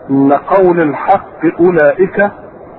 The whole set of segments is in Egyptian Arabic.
ان قول الحق اولئك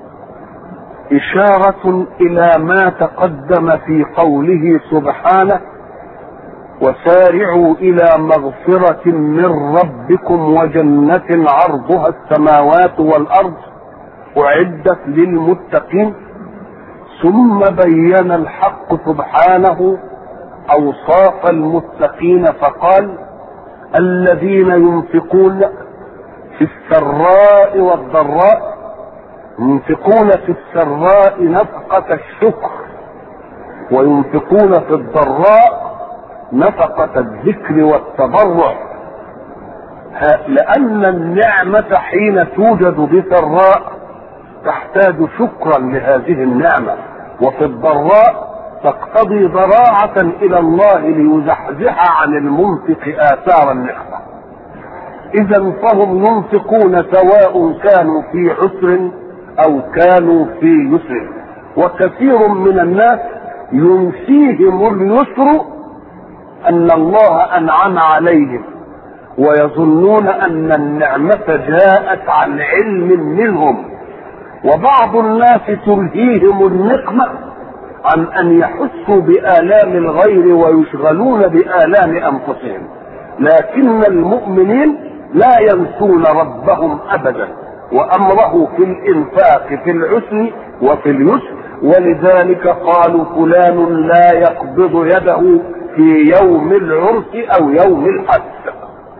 اشاره الى ما تقدم في قوله سبحانه وسارعوا الى مغفره من ربكم وجنه عرضها السماوات والارض اعدت للمتقين ثم بين الحق سبحانه اوصاف المتقين فقال الذين ينفقون في السراء والضراء ينفقون في السراء نفقة الشكر وينفقون في الضراء نفقة الذكر والتضرع لأن النعمة حين توجد بسراء تحتاج شكرا لهذه النعمة وفي الضراء تقتضي ضراعة إلى الله ليزحزح عن المنفق آثار النعمة إذا فهم ينفقون سواء كانوا في عسر أو كانوا في يسر وكثير من الناس ينسيهم اليسر أن الله أنعم عليهم ويظنون أن النعمة جاءت عن علم منهم وبعض الناس تلهيهم النقمة عن أن يحسوا بآلام الغير ويشغلون بآلام أنفسهم لكن المؤمنين لا ينسون ربهم أبدا وأمره في الإنفاق في العسر وفي اليسر ولذلك قالوا فلان لا يقبض يده في يوم العرس أو يوم الحج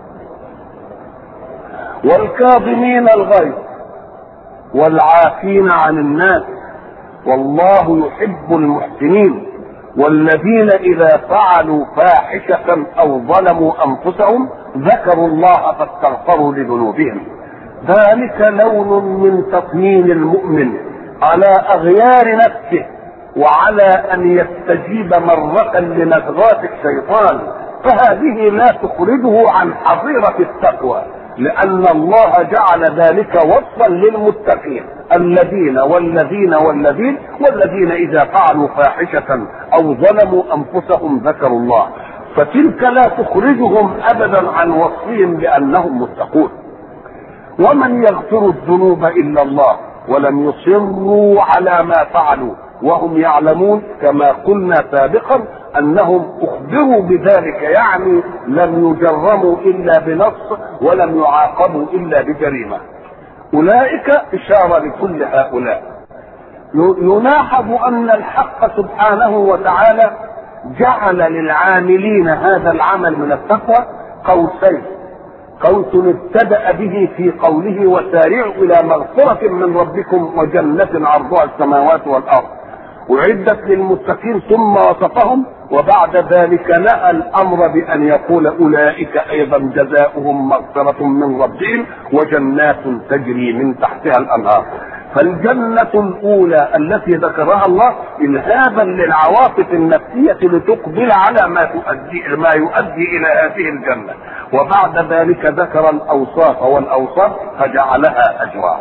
والكاظمين الغيظ والعافين عن الناس والله يحب المحسنين والذين اذا فعلوا فاحشه او ظلموا انفسهم ذكروا الله فاستغفروا لذنوبهم ذلك لون من تطمين المؤمن على اغيار نفسه وعلى ان يستجيب مره لنزغات الشيطان فهذه لا تخرجه عن حظيره التقوى لأن الله جعل ذلك وصفا للمتقين الذين والذين والذين والذين إذا فعلوا فاحشة أو ظلموا أنفسهم ذكروا الله فتلك لا تخرجهم أبدا عن وصفهم بأنهم متقون ومن يغفر الذنوب إلا الله ولم يصروا على ما فعلوا وهم يعلمون كما قلنا سابقا انهم اخبروا بذلك يعني لم يجرموا الا بنص ولم يعاقبوا الا بجريمه اولئك اشاره لكل هؤلاء يلاحظ ان الحق سبحانه وتعالى جعل للعاملين هذا العمل من التقوى قوسين قوس ابتدا به في قوله وسارعوا الى مغفره من ربكم وجنه عرضها السماوات والارض أعدت للمتقين ثم وصفهم وبعد ذلك نهى الأمر بأن يقول أولئك أيضا جزاؤهم مغفرة من ربهم وجنات تجري من تحتها الأنهار فالجنة الأولى التي ذكرها الله إلهابا للعواطف النفسية لتقبل على ما تؤدي ما يؤدي إلى هذه الجنة وبعد ذلك ذكر الأوصاف والأوصاف فجعلها أجرا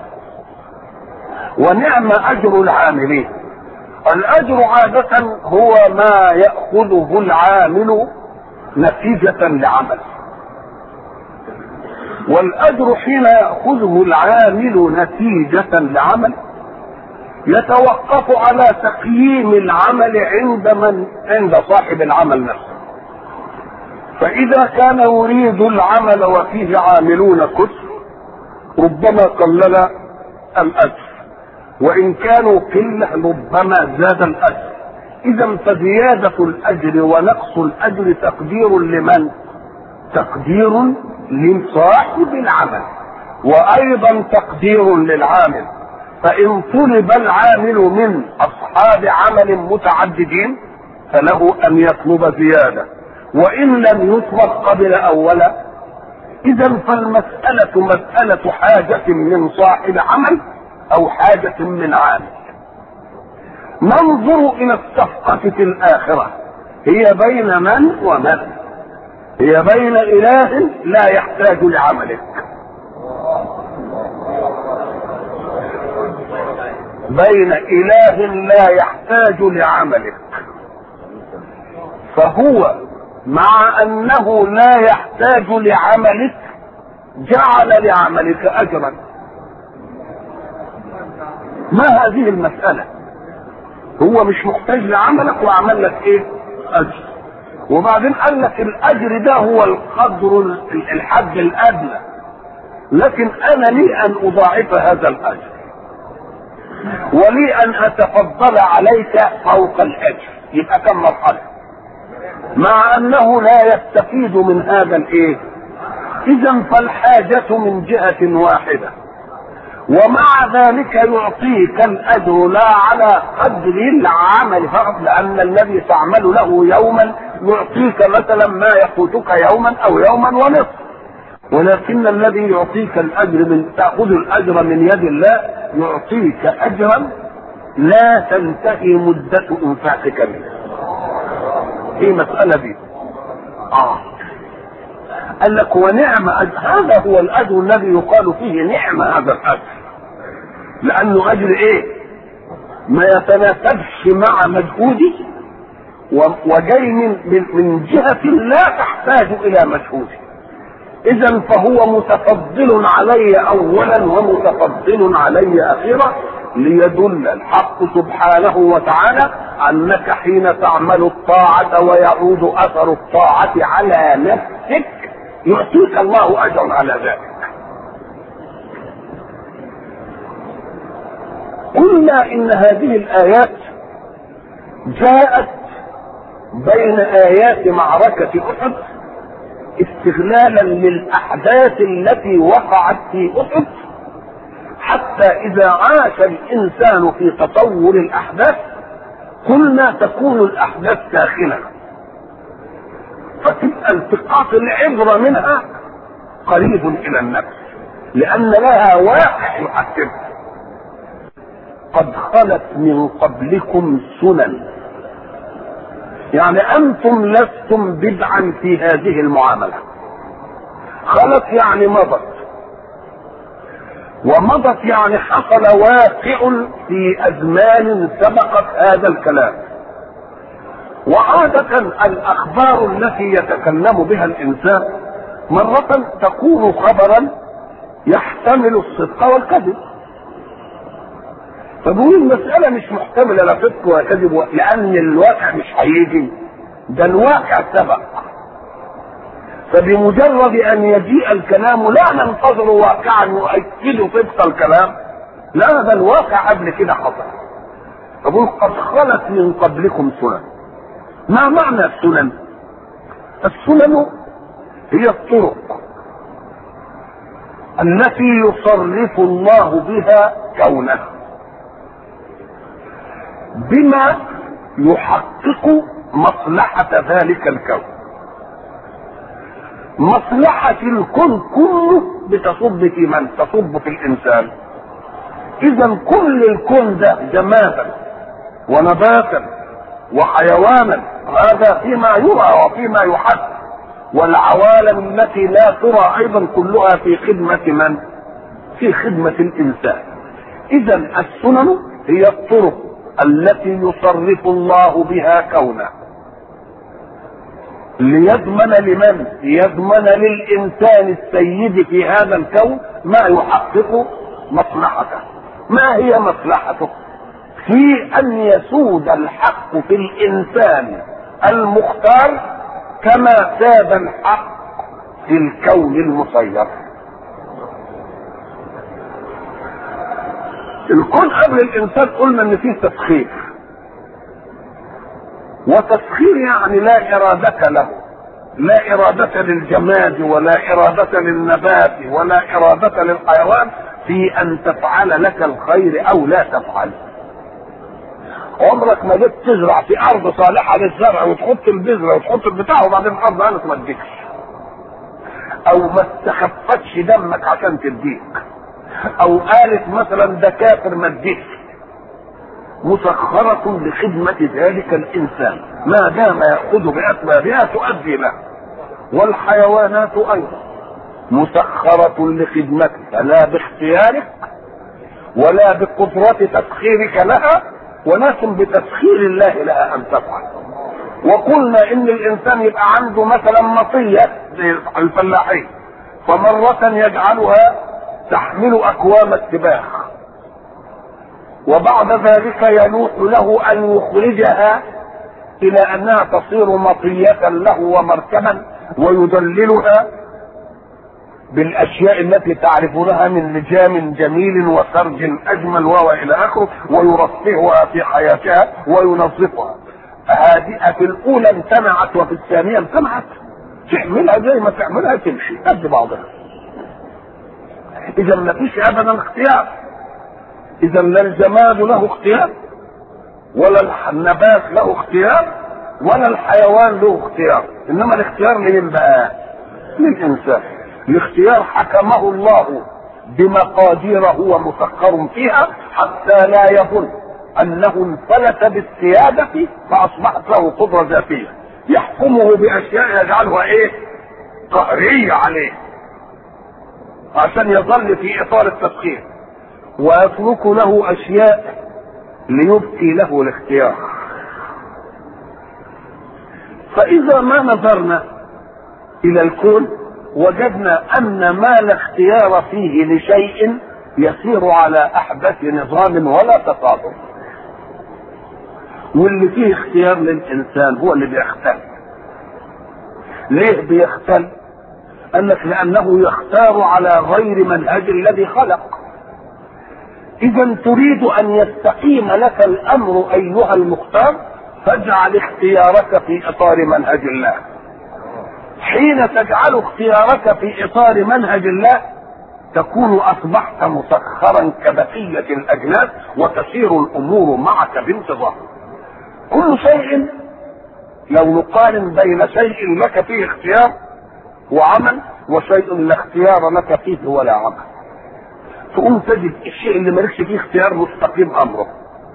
ونعم أجر العاملين الأجر عادة هو ما يأخذه العامل نتيجة لعمل والأجر حين يأخذه العامل نتيجة لعمل يتوقف على تقييم العمل عند من عند صاحب العمل نفسه فإذا كان يريد العمل وفيه عاملون كثر ربما قلل الأجر وإن كانوا قلة ربما زاد الأجر إذا فزيادة الأجر ونقص الأجر تقدير لمن؟ تقدير لصاحب العمل وأيضا تقدير للعامل فإن طلب العامل من أصحاب عمل متعددين فله أن يطلب زيادة وإن لم يطلب قبل أولا إذا فالمسألة مسألة حاجة من صاحب عمل او حاجة من عامل ننظر الى الصفقة في الاخرة هي بين من ومن هي بين اله لا يحتاج لعملك بين اله لا يحتاج لعملك فهو مع انه لا يحتاج لعملك جعل لعملك اجرا ما هذه المسألة هو مش محتاج لعملك وعمل لك ايه اجر وبعدين قال لك الاجر ده هو القدر الحد الادنى لكن انا لي ان اضاعف هذا الاجر ولي ان اتفضل عليك فوق الاجر يبقى كم مرحله مع انه لا يستفيد من هذا الايه اذا فالحاجه من جهه واحده ومع ذلك يعطيك الاجر لا على قدر العمل فقط لان الذي تعمل له يوما يعطيك مثلا ما يفوتك يوما او يوما ونصف ولكن الذي يعطيك الاجر من تاخذ الاجر من يد الله يعطيك اجرا لا تنتهي مده انفاقك منه في مساله دي اه قال لك ونعم أجر هذا هو الاجر الذي يقال فيه نعم هذا الاجر لانه اجر ايه ما يتناسبش مع مجهودي وجاي من من من جهه لا تحتاج الى مجهودي اذا فهو متفضل علي اولا ومتفضل علي اخيرا ليدل الحق سبحانه وتعالى انك حين تعمل الطاعه ويعود اثر الطاعه على نفسك يعطيك الله اجرا على ذلك قلنا ان هذه الايات جاءت بين ايات معركه احد استغلالا للاحداث التي وقعت في احد حتى اذا عاش الانسان في تطور الاحداث قلنا تكون الاحداث ساخنه فتبقى التقاط العبره منها قريب الى النفس لان لها واقع يحكمها قد خلت من قبلكم سنن يعني انتم لستم بدعا في هذه المعامله خلت يعني مضت ومضت يعني حصل واقع في ازمان سبقت هذا الكلام وعادة الأخبار التي يتكلم بها الإنسان مرة تكون خبرا يحتمل الصدق والكذب فبقول المسألة مش محتملة لا صدق ولا كذب لأن الواقع مش هيجي ده الواقع سبق فبمجرد أن يجيء الكلام لا ننتظر واقعا يؤكد صدق الكلام لا ده الواقع قبل كده حصل فبقول قد خلت من قبلكم سنن ما معنى السنن؟ السنن هي الطرق التي يصرف الله بها كونه بما يحقق مصلحة ذلك الكون مصلحة الكون كله بتصب في من تصب في الإنسان إذا كل الكون ده جمادا ونباتا وحيوانا هذا فيما يرى وفيما يحس والعوالم التي لا ترى أيضا كلها في خدمة من؟ في خدمة الإنسان إذا السنن هي الطرق التي يصرف الله بها كونه ليضمن لمن ليضمن للانسان السيد في هذا الكون ما يحقق مصلحته ما هي مصلحته في ان يسود الحق في الانسان المختار كما ساد الحق في الكون المسير الكون قبل الانسان قلنا ان فيه تسخير وتسخير يعني لا إرادة له لا إرادة للجماد ولا إرادة للنبات ولا إرادة للحيوان في أن تفعل لك الخير أو لا تفعل عمرك ما جيت تزرع في أرض صالحة للزرع وتحط البذرة وتحط البتاع وبعدين الأرض قالت ما تديكش أو ما استخفتش دمك عشان تديك أو قالت مثلا ده كافر ما تديكش مسخرة لخدمة ذلك الإنسان ما دام يأخذ بأسبابها تؤدي له والحيوانات أيضا مسخرة لخدمتك لا باختيارك ولا بقدرة تسخيرك لها ولكن بتسخير الله لها أن تفعل وقلنا إن الإنسان يبقى عنده مثلا مطية زي الفلاحين فمرة يجعلها تحمل أكوام السباخ وبعد ذلك يلوح له ان يخرجها الى انها تصير مطية له ومركبا ويدللها بالاشياء التي تعرفونها من لجام جميل وسرج اجمل والى اخره ويرفهها في حياتها وينظفها هذه في الاولى امتنعت وفي الثانيه امتنعت تعملها زي ما تعملها تمشي قد بعضها اذا ما فيش ابدا اختيار اذا لا الجماد له اختيار ولا النبات له اختيار ولا الحيوان له اختيار انما الاختيار لمين بقى للانسان الاختيار حكمه الله بمقاديره ومسخر فيها حتى لا يظن انه انفلت بالسيادة فاصبحت له قدرة ذاتية يحكمه باشياء يجعلها ايه قهرية عليه عشان يظل في اطار التسخير ويترك له اشياء ليبقي له الاختيار فاذا ما نظرنا الى الكون وجدنا ان ما لا اختيار فيه لشيء يسير على احدث نظام ولا تصادم واللي فيه اختيار للانسان هو اللي بيختل ليه بيختل قال لك لانه يختار على غير منهج الذي خلق اذا تريد ان يستقيم لك الامر ايها المختار فاجعل اختيارك في اطار منهج الله حين تجعل اختيارك في اطار منهج الله تكون اصبحت مسخرا كبقيه الاجناس وتسير الامور معك بانتظام كل شيء لو نقارن بين شيء لك فيه اختيار وعمل وشيء لا اختيار لك فيه ولا عمل تقوم تجد الشيء اللي مالكش فيه اختيار مستقيم امره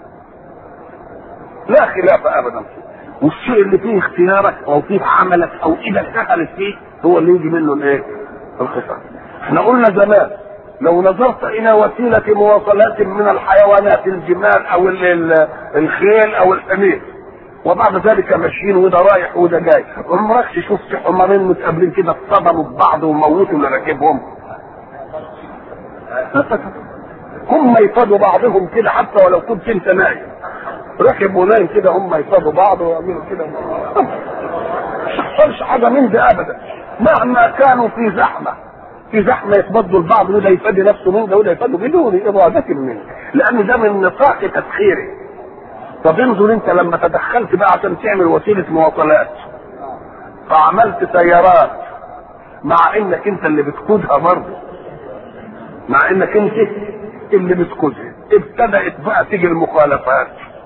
لا خلاف ابدا فيه والشيء اللي فيه اختيارك او فيه عملك او اذا دخلت فيه هو اللي يجي منه الايه؟ الخسارة. احنا قلنا زمان لو نظرت الى وسيله مواصلات من الحيوانات الجمال او الخيل او الحمير وبعد ذلك ماشيين وده رايح وده جاي عمرك شفت حمارين متقابلين كده اصطدموا ببعض وموتوا اللي راكبهم هم يفادوا بعضهم كده حتى ولو كنت انت نايم ركب ونايم كده هم يفادوا بعض ويعملوا كده ما حصلش حاجه من ده ابدا مهما كانوا في زحمه في زحمه يتبدوا البعض وده يفادي نفسه من ده وده يفادوا بدون اراده منه لان ده من نطاق تسخيره طب انظر انت لما تدخلت بقى عشان تعمل وسيله مواصلات فعملت سيارات مع انك انت اللي بتقودها برضه مع انك انت اللي بتقودها ابتدأت بقى تيجي المخالفات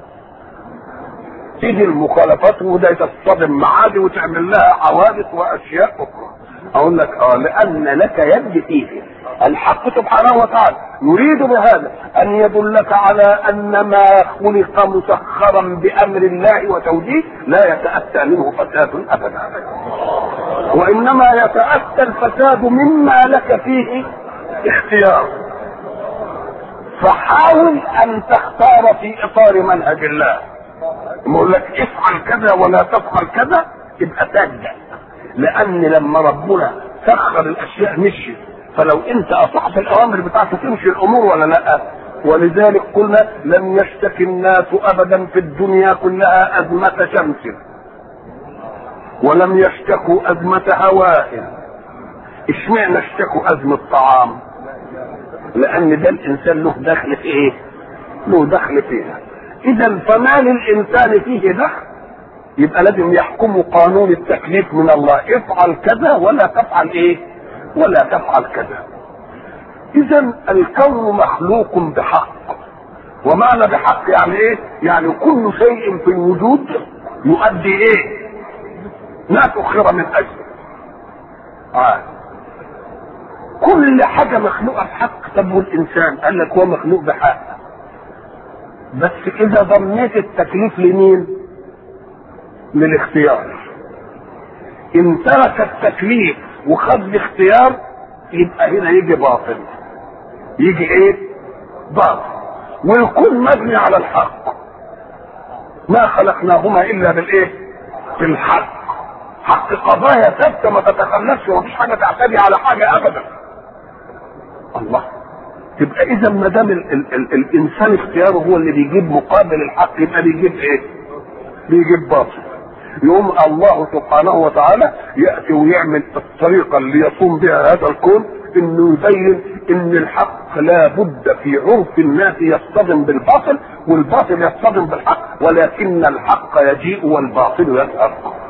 تيجي المخالفات وده تصطدم معاه دي وتعمل لها حوادث واشياء اخرى اقول لك اه لان لك يد فيه الحق سبحانه وتعالى يريد بهذا ان يدلك على ان ما خلق مسخرا بامر الله وتوجيه لا يتاتى منه فساد ابدا وانما يتاتى الفساد مما لك فيه اختيار فحاول ان تختار في اطار منهج الله يقول لك افعل كذا ولا تفعل كذا يبقى تبدا لان لما ربنا سخر الاشياء مشي فلو انت اطعت الاوامر بتاعته تمشي الامور ولا لا ولذلك قلنا لم يشتكي الناس ابدا في الدنيا كلها ازمه شمس ولم يشتكوا ازمه هواء اشمعنى اشتكوا ازمه طعام لان ده الانسان له دخل في ايه له دخل فيها اذا فما للانسان فيه دخل يبقى لازم يحكم قانون التكليف من الله افعل كذا ولا تفعل ايه ولا تفعل كذا اذا الكون مخلوق بحق ومعنى بحق يعني ايه يعني كل شيء في الوجود يؤدي ايه ما تؤخر من اجله آه. كل حاجة مخلوقة بحق طب والإنسان قال لك هو مخلوق بحق بس إذا ضميت التكليف لمين؟ للاختيار إن ترك التكليف وخد الاختيار يبقى هنا يجي باطل يجي إيه؟ باطل والكون مبني على الحق ما خلقناهما إلا بالإيه؟ بالحق حق قضايا ثابته ما تتخلفش ومفيش حاجه تعتدي على حاجه ابدا الله تبقى اذا ما دام ال- ال- ال- الانسان اختياره هو اللي بيجيب مقابل الحق يبقى بيجيب ايه؟ بيجيب باطل يقوم الله سبحانه وتعالى ياتي ويعمل الطريقه اللي يصوم بها هذا الكون انه يبين ان الحق لا بد في عرف الناس يصطدم بالباطل والباطل يصطدم بالحق ولكن الحق يجيء والباطل يذهب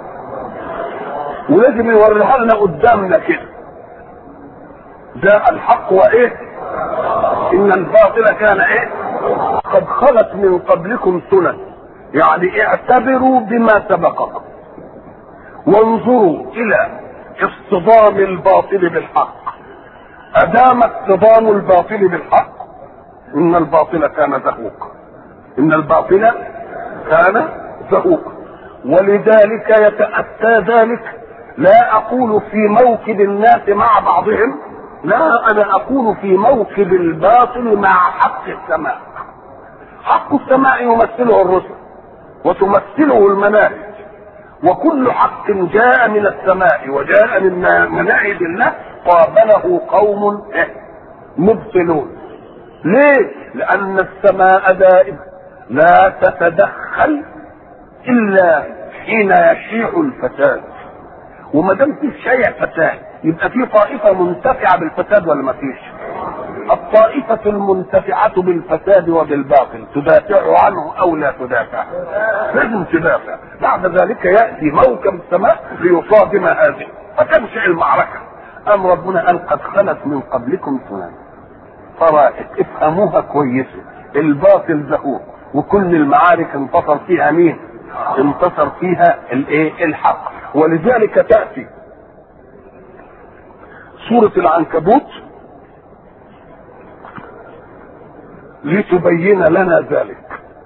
ولازم يوريها لنا قدامنا كده جاء الحق وايه ان الباطل كان ايه قد خلت من قبلكم سنن يعني اعتبروا بما سبقكم وانظروا الى اصطدام الباطل بالحق ادام اصطدام الباطل بالحق ان الباطل كان زهوقا ان الباطل كان زهوقا ولذلك يتاتى ذلك لا اقول في موكب الناس مع بعضهم لا انا اقول في موكب الباطل مع حق السماء حق السماء يمثله الرسل وتمثله المناهج وكل حق جاء من السماء وجاء من مناهج الله قابله قوم مبطلون ليه لان السماء دائما لا تتدخل الا حين يشيع الفساد وما دام في شيء فساد يبقى في طائفه منتفعه بالفساد ولا ما فيش الطائفة المنتفعة بالفساد وبالباطل تدافع عنه أو لا تدافع لازم تدافع بعد ذلك يأتي موكب السماء ليصادم هذه فتنشئ المعركة أم ربنا قال قد خلت من قبلكم سنن فرائد افهموها كويسة الباطل زهوق وكل المعارك انتصر فيها مين انتصر فيها الايه الحق ولذلك تأتي سورة العنكبوت لتبين لنا ذلك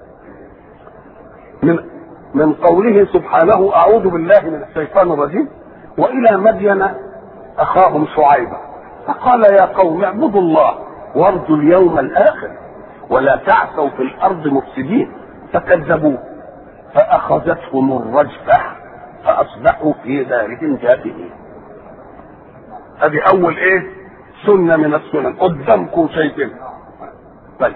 من من قوله سبحانه اعوذ بالله من الشيطان الرجيم والى مدين اخاهم شعيبا فقال يا قوم اعبدوا الله وارجوا اليوم الاخر ولا تعثوا في الارض مفسدين فكذبوه فاخذتهم الرجفه فاصبحوا في دارهم جاثمين هذه اول ايه سنه من السنن قدامكم شايفين طيب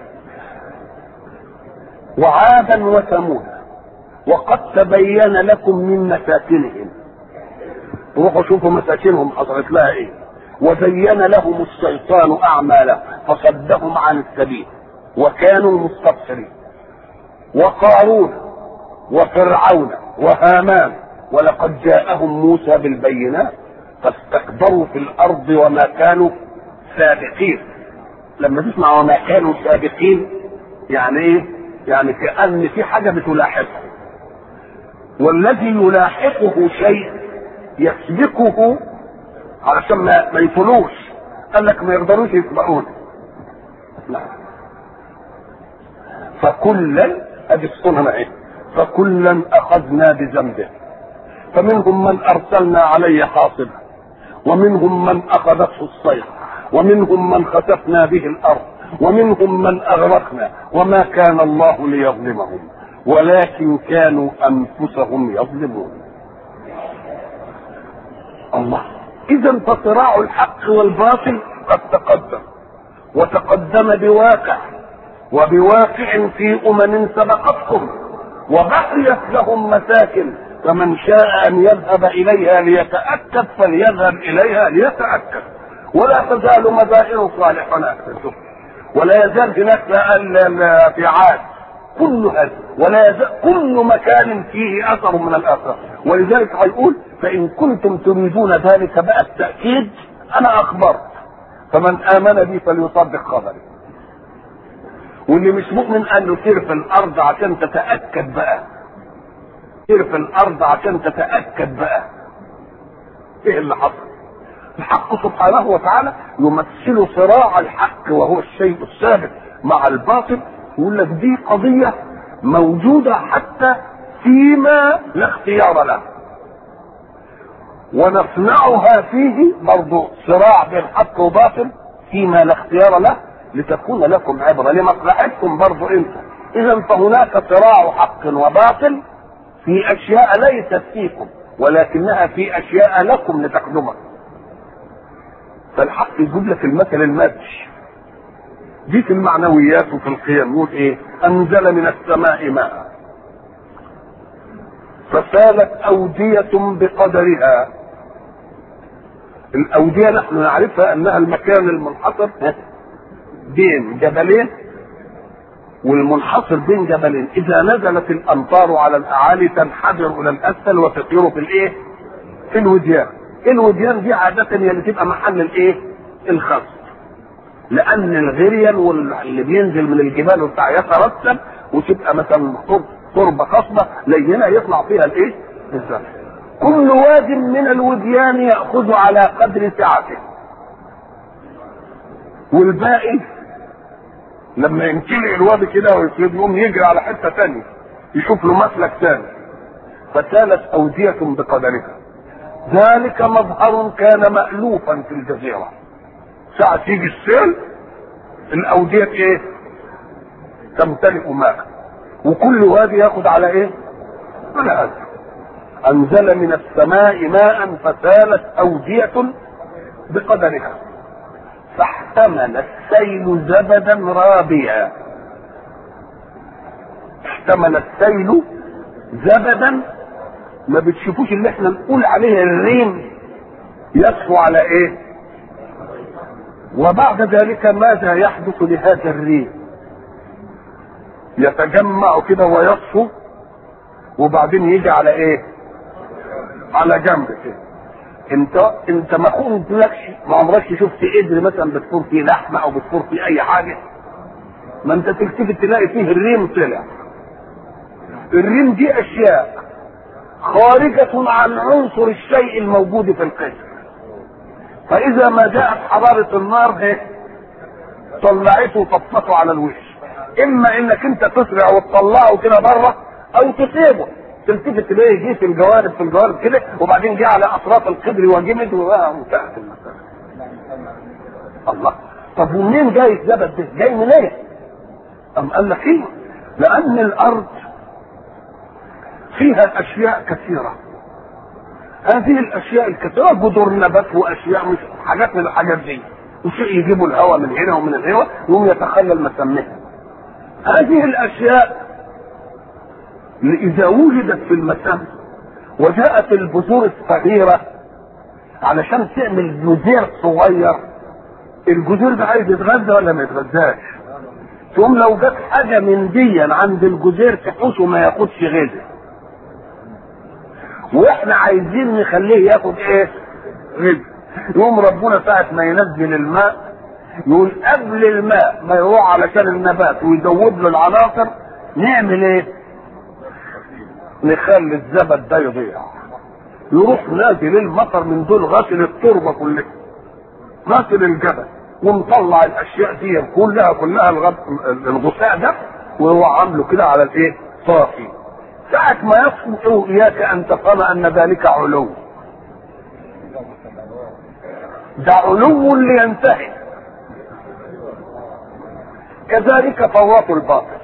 وعادا وثمود وقد تبين لكم من مساكنهم روحوا شوفوا مساكنهم حصلت لها ايه وزين لهم الشيطان اعمالهم فصدهم عن السبيل وكانوا مستبصرين وقارون وفرعون وهامان ولقد جاءهم موسى بالبينات فاستكبروا في الارض وما كانوا سابقين لما تسمع وما كانوا سابقين يعني ايه يعني كأن في حاجة بتلاحقه والذي يلاحقه شيء يسبقه علشان ما, ما يفلوش قال لك ما يقدروش يسبقون لا فكلا ادي السنه اهي فكلا اخذنا بذنبه فمنهم من ارسلنا عليه حاصبا ومنهم من اخذته الصيحه ومنهم من خسفنا به الارض ومنهم من اغرقنا وما كان الله ليظلمهم ولكن كانوا انفسهم يظلمون الله اذا فصراع الحق والباطل قد تقدم وتقدم بواقع وبواقع في امم سبقتكم وبقيت لهم مساكن فمن شاء ان يذهب اليها ليتاكد فليذهب اليها ليتاكد ولا تزال مدائن صالحا شوف ولا يزال هناك في عاد كل هذا ولا يزال كل مكان فيه اثر من الاثار ولذلك هيقول فان كنتم تريدون ذلك بقى التاكيد انا اخبرت فمن امن بي فليصدق خبري واللي مش مؤمن قال له سير في الارض عشان تتاكد بقى سير في الارض عشان تتاكد بقى ايه اللي حصل الحق سبحانه وتعالى يمثل صراع الحق وهو الشيء الثابت مع الباطل يقول لك دي قضية موجودة حتى فيما لا اختيار له ونصنعها فيه برضو صراع بين حق وباطل فيما لا اختيار له لتكون لكم عبرة لمصلحتكم برضو انتم اذا فهناك صراع حق وباطل في اشياء ليست فيكم ولكنها في اشياء لكم لتخدمها فالحق يجيب لك المثل المادي دي في المعنويات وفي القيم يقول ايه انزل من السماء ماء فسالت اودية بقدرها الاودية نحن نعرفها انها المكان المنحصر بين جبلين والمنحصر بين جبلين اذا نزلت الامطار على الاعالي تنحدر الى الاسفل وتطير في الايه في الوديان الوديان دي عادة هي اللي تبقى محل الايه الخصب لان الغريان واللي بينزل من الجبال وبتاع يترتب وتبقى مثلا تربه خصبه لينه يطلع فيها الايه الزرع كل واد من الوديان ياخذ على قدر سعته والباقي لما يمتلئ الوادي كده ويفرد يقوم يجري على حته ثانيه يشوف له مسلك ثاني فسالت اوديه بقدرها ذلك مظهر كان مألوفا في الجزيرة ساعة يجي السيل الأودية إيه؟ تمتلئ ماء وكل وادي ياخد على إيه؟ على أجر أنزل من السماء ماء فسالت أودية بقدرها فاحتمل السيل زبدا رابيا احتمل السيل زبدا ما بتشوفوش اللي احنا نقول عليه الريم يصفو على ايه وبعد ذلك ماذا يحدث لهذا الريم يتجمع كده ويصفو وبعدين يجي على ايه على جنب كده انت انت ما كنتلكش ما عمرك شفت قدر مثلا بتفور فيه لحمه او بتفور فيه اي حاجه ما انت تلتفت تلاقي فيه الريم طلع الريم دي اشياء خارجة عن عنصر الشيء الموجود في القسم فإذا ما جاءت حرارة النار هي طلعته وطفته على الوش إما إنك أنت تسرع وتطلعه كده بره أو تسيبه تلتفت تلاقيه جه في الجوانب في الجوانب كده وبعدين جه على أطراف القدر وجمد وانتهت المسألة الله طب ومنين جاي الزبد ده؟ جاي منين؟ إيه؟ أم قال لك إيه؟ لأن الأرض فيها اشياء كثيره هذه الاشياء الكثيره جذور نبات واشياء مش حاجات من الحاجات دي وشيء يجيبوا الهواء من هنا ومن هنا يقوم يتخلل مسامها هذه الاشياء اذا وجدت في المسام وجاءت البذور الصغيره علشان تعمل جزير صغير الجزير ده عايز يتغذى ولا ما يتغذاش ثم لو جت حاجه من دي عند الجزير تحوش وما ياخدش غذاء واحنا عايزين نخليه ياخد ايه غذاء يقوم ربنا ساعة ما ينزل الماء يقول قبل الماء ما يروح علشان النبات ويزود له العناصر نعمل ايه نخلي الزبد ده يضيع يروح نازل المطر من دول غسل التربه كلها غسل الجبل ونطلع الاشياء دي كلها كلها الغثاء ده وهو عامله كده على الايه صافي ساعة ما يصفو إياك أن تفهم أن ذلك علو ده علو لينتهي كذلك فورات الباطل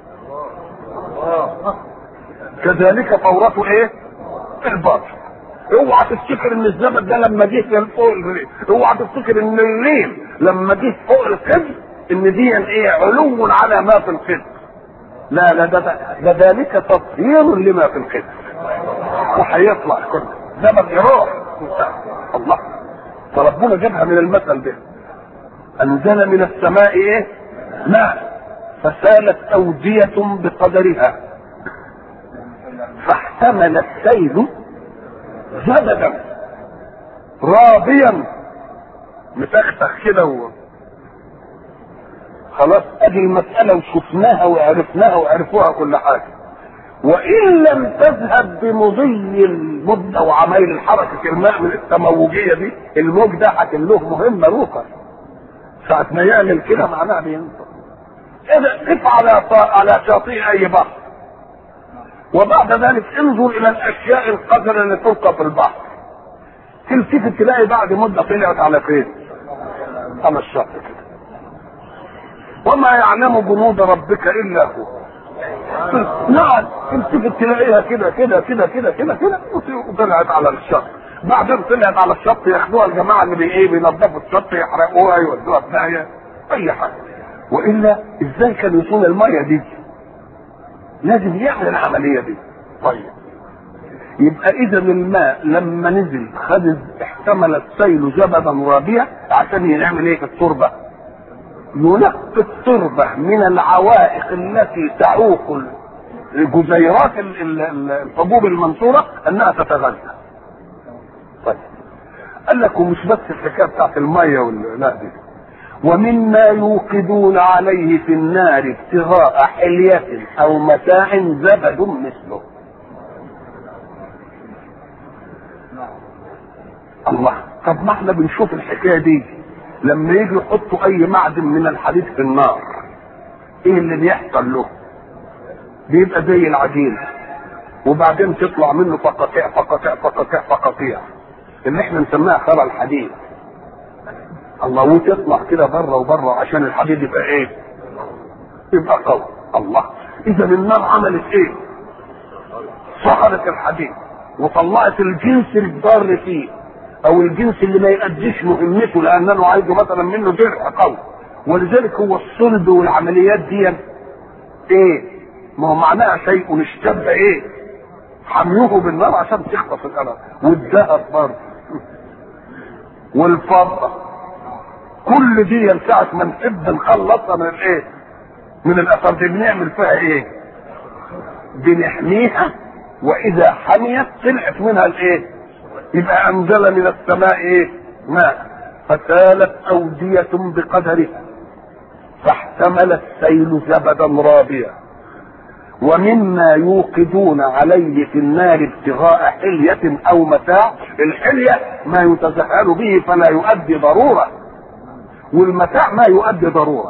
كذلك فورات ايه الباطل اوعى تفتكر ان الزمن ده لما جه فوق الريم اوعى تفتكر ان الريم لما جه فوق القدر ان دي ايه علو على ما في القدر لا لا ده, ده ذلك تطهير لما في القدر وهيطلع كله زمن يروح الله فربنا جابها من المثل ده انزل من السماء ايه ماء فسالت اودية بقدرها فاحتمل السيل زبدا رابيا متختخ كده و... خلاص ادي المسألة وشفناها وعرفناها وعرفوها كل حاجة وان لم تذهب بمضي المدة وعمايل الحركة الماء من التموجية دي الموج ده هتم له مهمة روحا ساعة ما يعمل كده معناها بينطق اذا قف على على شاطئ اي بحر وبعد ذلك انظر الى الاشياء القذرة اللي تلقى في البحر تلتفت تلاقي بعد مدة طلعت على فين؟ على الشط كده وما يعلم جنود ربك الا هو نعم تلتفت تلاقيها كده كده كده كده كده كده وطلعت على الشط بعدين طلعت على الشط ياخدوها الجماعه اللي بي ايه بينظفوا الشط يحرقوها يودوها في داهيه اي حاجه والا ازاي كان يصون الميه دي لازم يعمل العمليه دي طيب يبقى اذا الماء لما نزل خد احتمل السيل زبدا رابيا عشان يعمل ايه في التربه ينقي التربه من العوائق التي تعوق جزيرات الحبوب المنصوره انها تتغذى طيب قال لك ومش بس الحكايه بتاعت الميه لا دي ومما يوقدون عليه في النار ابتغاء حلية أو متاع زبد مثله الله طب ما احنا بنشوف الحكايه دي لما يجي يحطوا اي معدن من الحديد في النار ايه اللي بيحصل له بيبقى زي العجين وبعدين تطلع منه فقاقيع فقاقيع فقاقيع فقاقيع اللي احنا نسميها خرى الحديد الله وتطلع كده بره وبره عشان الحديد يبقى ايه يبقى قوي الله اذا النار عملت ايه صهرت الحديد وطلعت الجنس الضار فيه او الجنس اللي ما يأديش مهمته لانه عايزه مثلا منه درع قوي ولذلك هو الصلب والعمليات دي ايه ما هو معناها شيء اشتد ايه حميه بالنار عشان تخطف القلم والذهب برضه والفضه كل دي ساعة ما نحب نخلصها من الايه؟ من الاثار دي بنعمل فيها ايه؟ بنحميها واذا حميت طلعت منها الايه؟ يبقى انزل من السماء ايه؟ ماء فسالت اودية بقدرها فاحتمل السيل زبدا رابيا ومما يوقدون عليه في النار ابتغاء حلية او متاع الحلية ما يتسهل به فلا يؤدي ضرورة والمتاع ما يؤدي ضروره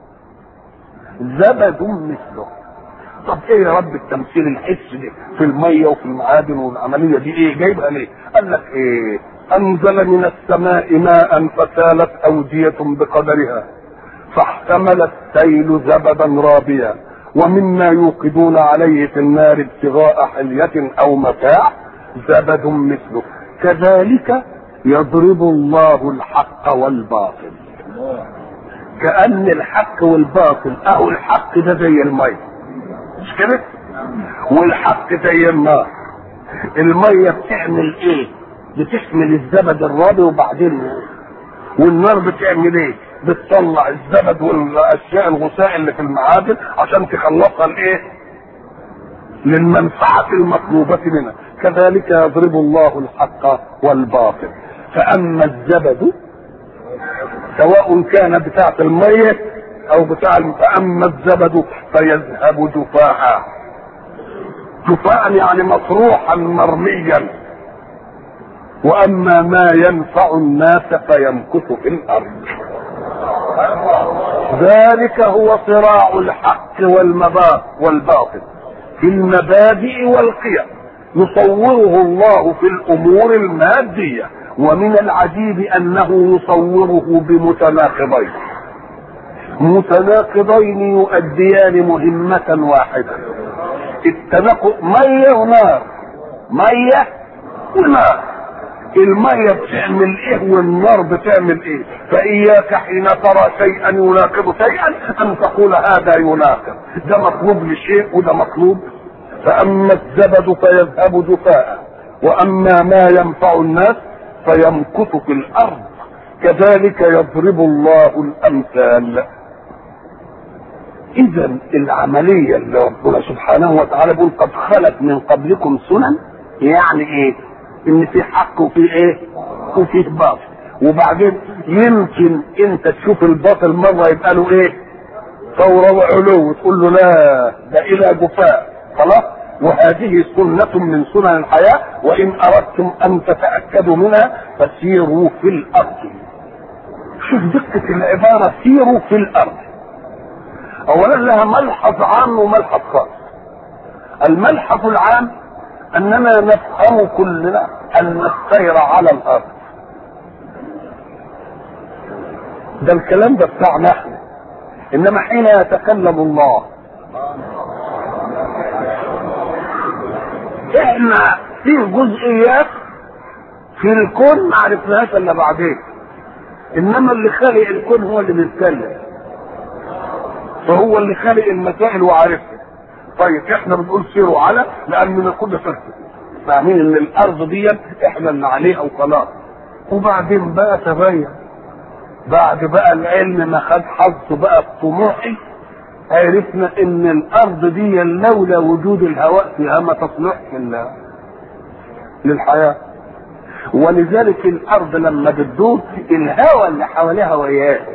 زبد مثله طب ايه يا رب التمثيل الحس ده في الميه وفي المعادن والعمليه دي ايه جايبها ليه؟ قال لك ايه؟ انزل من السماء ماء فسالت اوديه بقدرها فاحتمل السيل زبدا رابيا ومما يوقدون عليه في النار ابتغاء حلية او متاع زبد مثله كذلك يضرب الله الحق والباطل كأن الحق والباطل أو الحق ده زي المية مش كده؟ والحق زي النار المية بتعمل ايه؟ بتحمل الزبد الرابي وبعدين والنار بتعمل ايه؟ بتطلع الزبد والاشياء الغثاء اللي في المعادن عشان تخلصها لايه؟ للمنفعة المطلوبة منها كذلك يضرب الله الحق والباطل فأما الزبد سواء كان بتاعة المية او بتاع فاما الزبد فيذهب جفاء جفاء يعني مطروحا مرميا واما ما ينفع الناس فيمكث في الارض ذلك هو صراع الحق والباطل في المبادئ والقيم يصوره الله في الامور الماديه ومن العجيب انه يصوره بمتناقضين متناقضين يؤديان مهمة واحدة التناقض مية ونار مية ونار المية بتعمل ايه والنار بتعمل ايه فاياك حين ترى شيئا يناقض شيئا ان تقول هذا يناقض ده مطلوب لشيء وده مطلوب فاما الزبد فيذهب جفاء واما ما ينفع الناس فيمكث في الارض كذلك يضرب الله الامثال اذا العمليه اللي ربنا سبحانه وتعالى بيقول قد خلت من قبلكم سنن يعني ايه ان في حق وفي ايه وفي باطل وبعدين يمكن انت تشوف الباطل مره يبقى له ايه ثوره وعلو وتقول له لا ده الى جفاء خلاص وهذه سنة من سنن الحياة وإن أردتم أن تتأكدوا منها فسيروا في الأرض شوف دقة العبارة سيروا في الأرض أولا لها ملحظ عام وملحظ خاص الملحظ العام أننا نفهم كلنا أن السير على الأرض ده الكلام ده بتاعنا احنا انما حين يتكلم الله احنا في جزئيات في الكون ما عرفناهاش الا بعدين انما اللي خالق الكون هو اللي بيتكلم فهو اللي خالق المسائل وعارفها طيب احنا بنقول سيروا على لان نقود فرقه فاهمين ان الارض دي احنا اللي عليها وخلاص وبعدين بقى تبين بعد بقى العلم ما خد حظه بقى الطموحي عرفنا ان الارض دي لولا وجود الهواء فيها ما تصلحش للحياه ولذلك الارض لما بتدور الهواء اللي حواليها وياها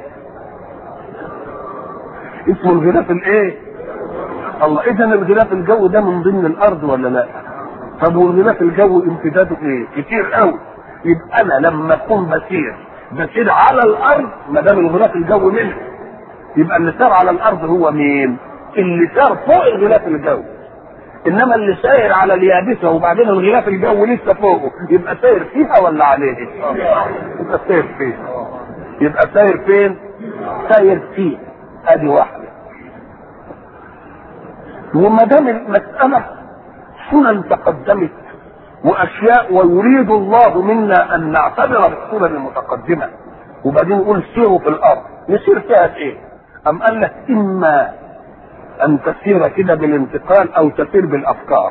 اسمه الغلاف الايه الله اذا الغلاف الجو ده من ضمن الارض ولا لا طب والغلاف الجو امتداده ايه كتير قوي يبقى انا لما اكون بسير بسير على الارض ما دام الغلاف الجو منه يبقى اللي سار على الارض هو مين اللي سار فوق الغلاف الجوي انما اللي ساير على اليابسه وبعدين الغلاف الجوي لسه فوقه يبقى ساير فيها ولا عليه يبقى ساير فيها يبقى ساير فين ساير فيه ادي واحده وما دام المساله سنن تقدمت واشياء ويريد الله منا ان نعتبر بالسنن المتقدمه وبعدين نقول سيروا في الارض نسير فيها في ايه؟ ام قال لك اما ان تسير كده بالانتقال او تسير بالافكار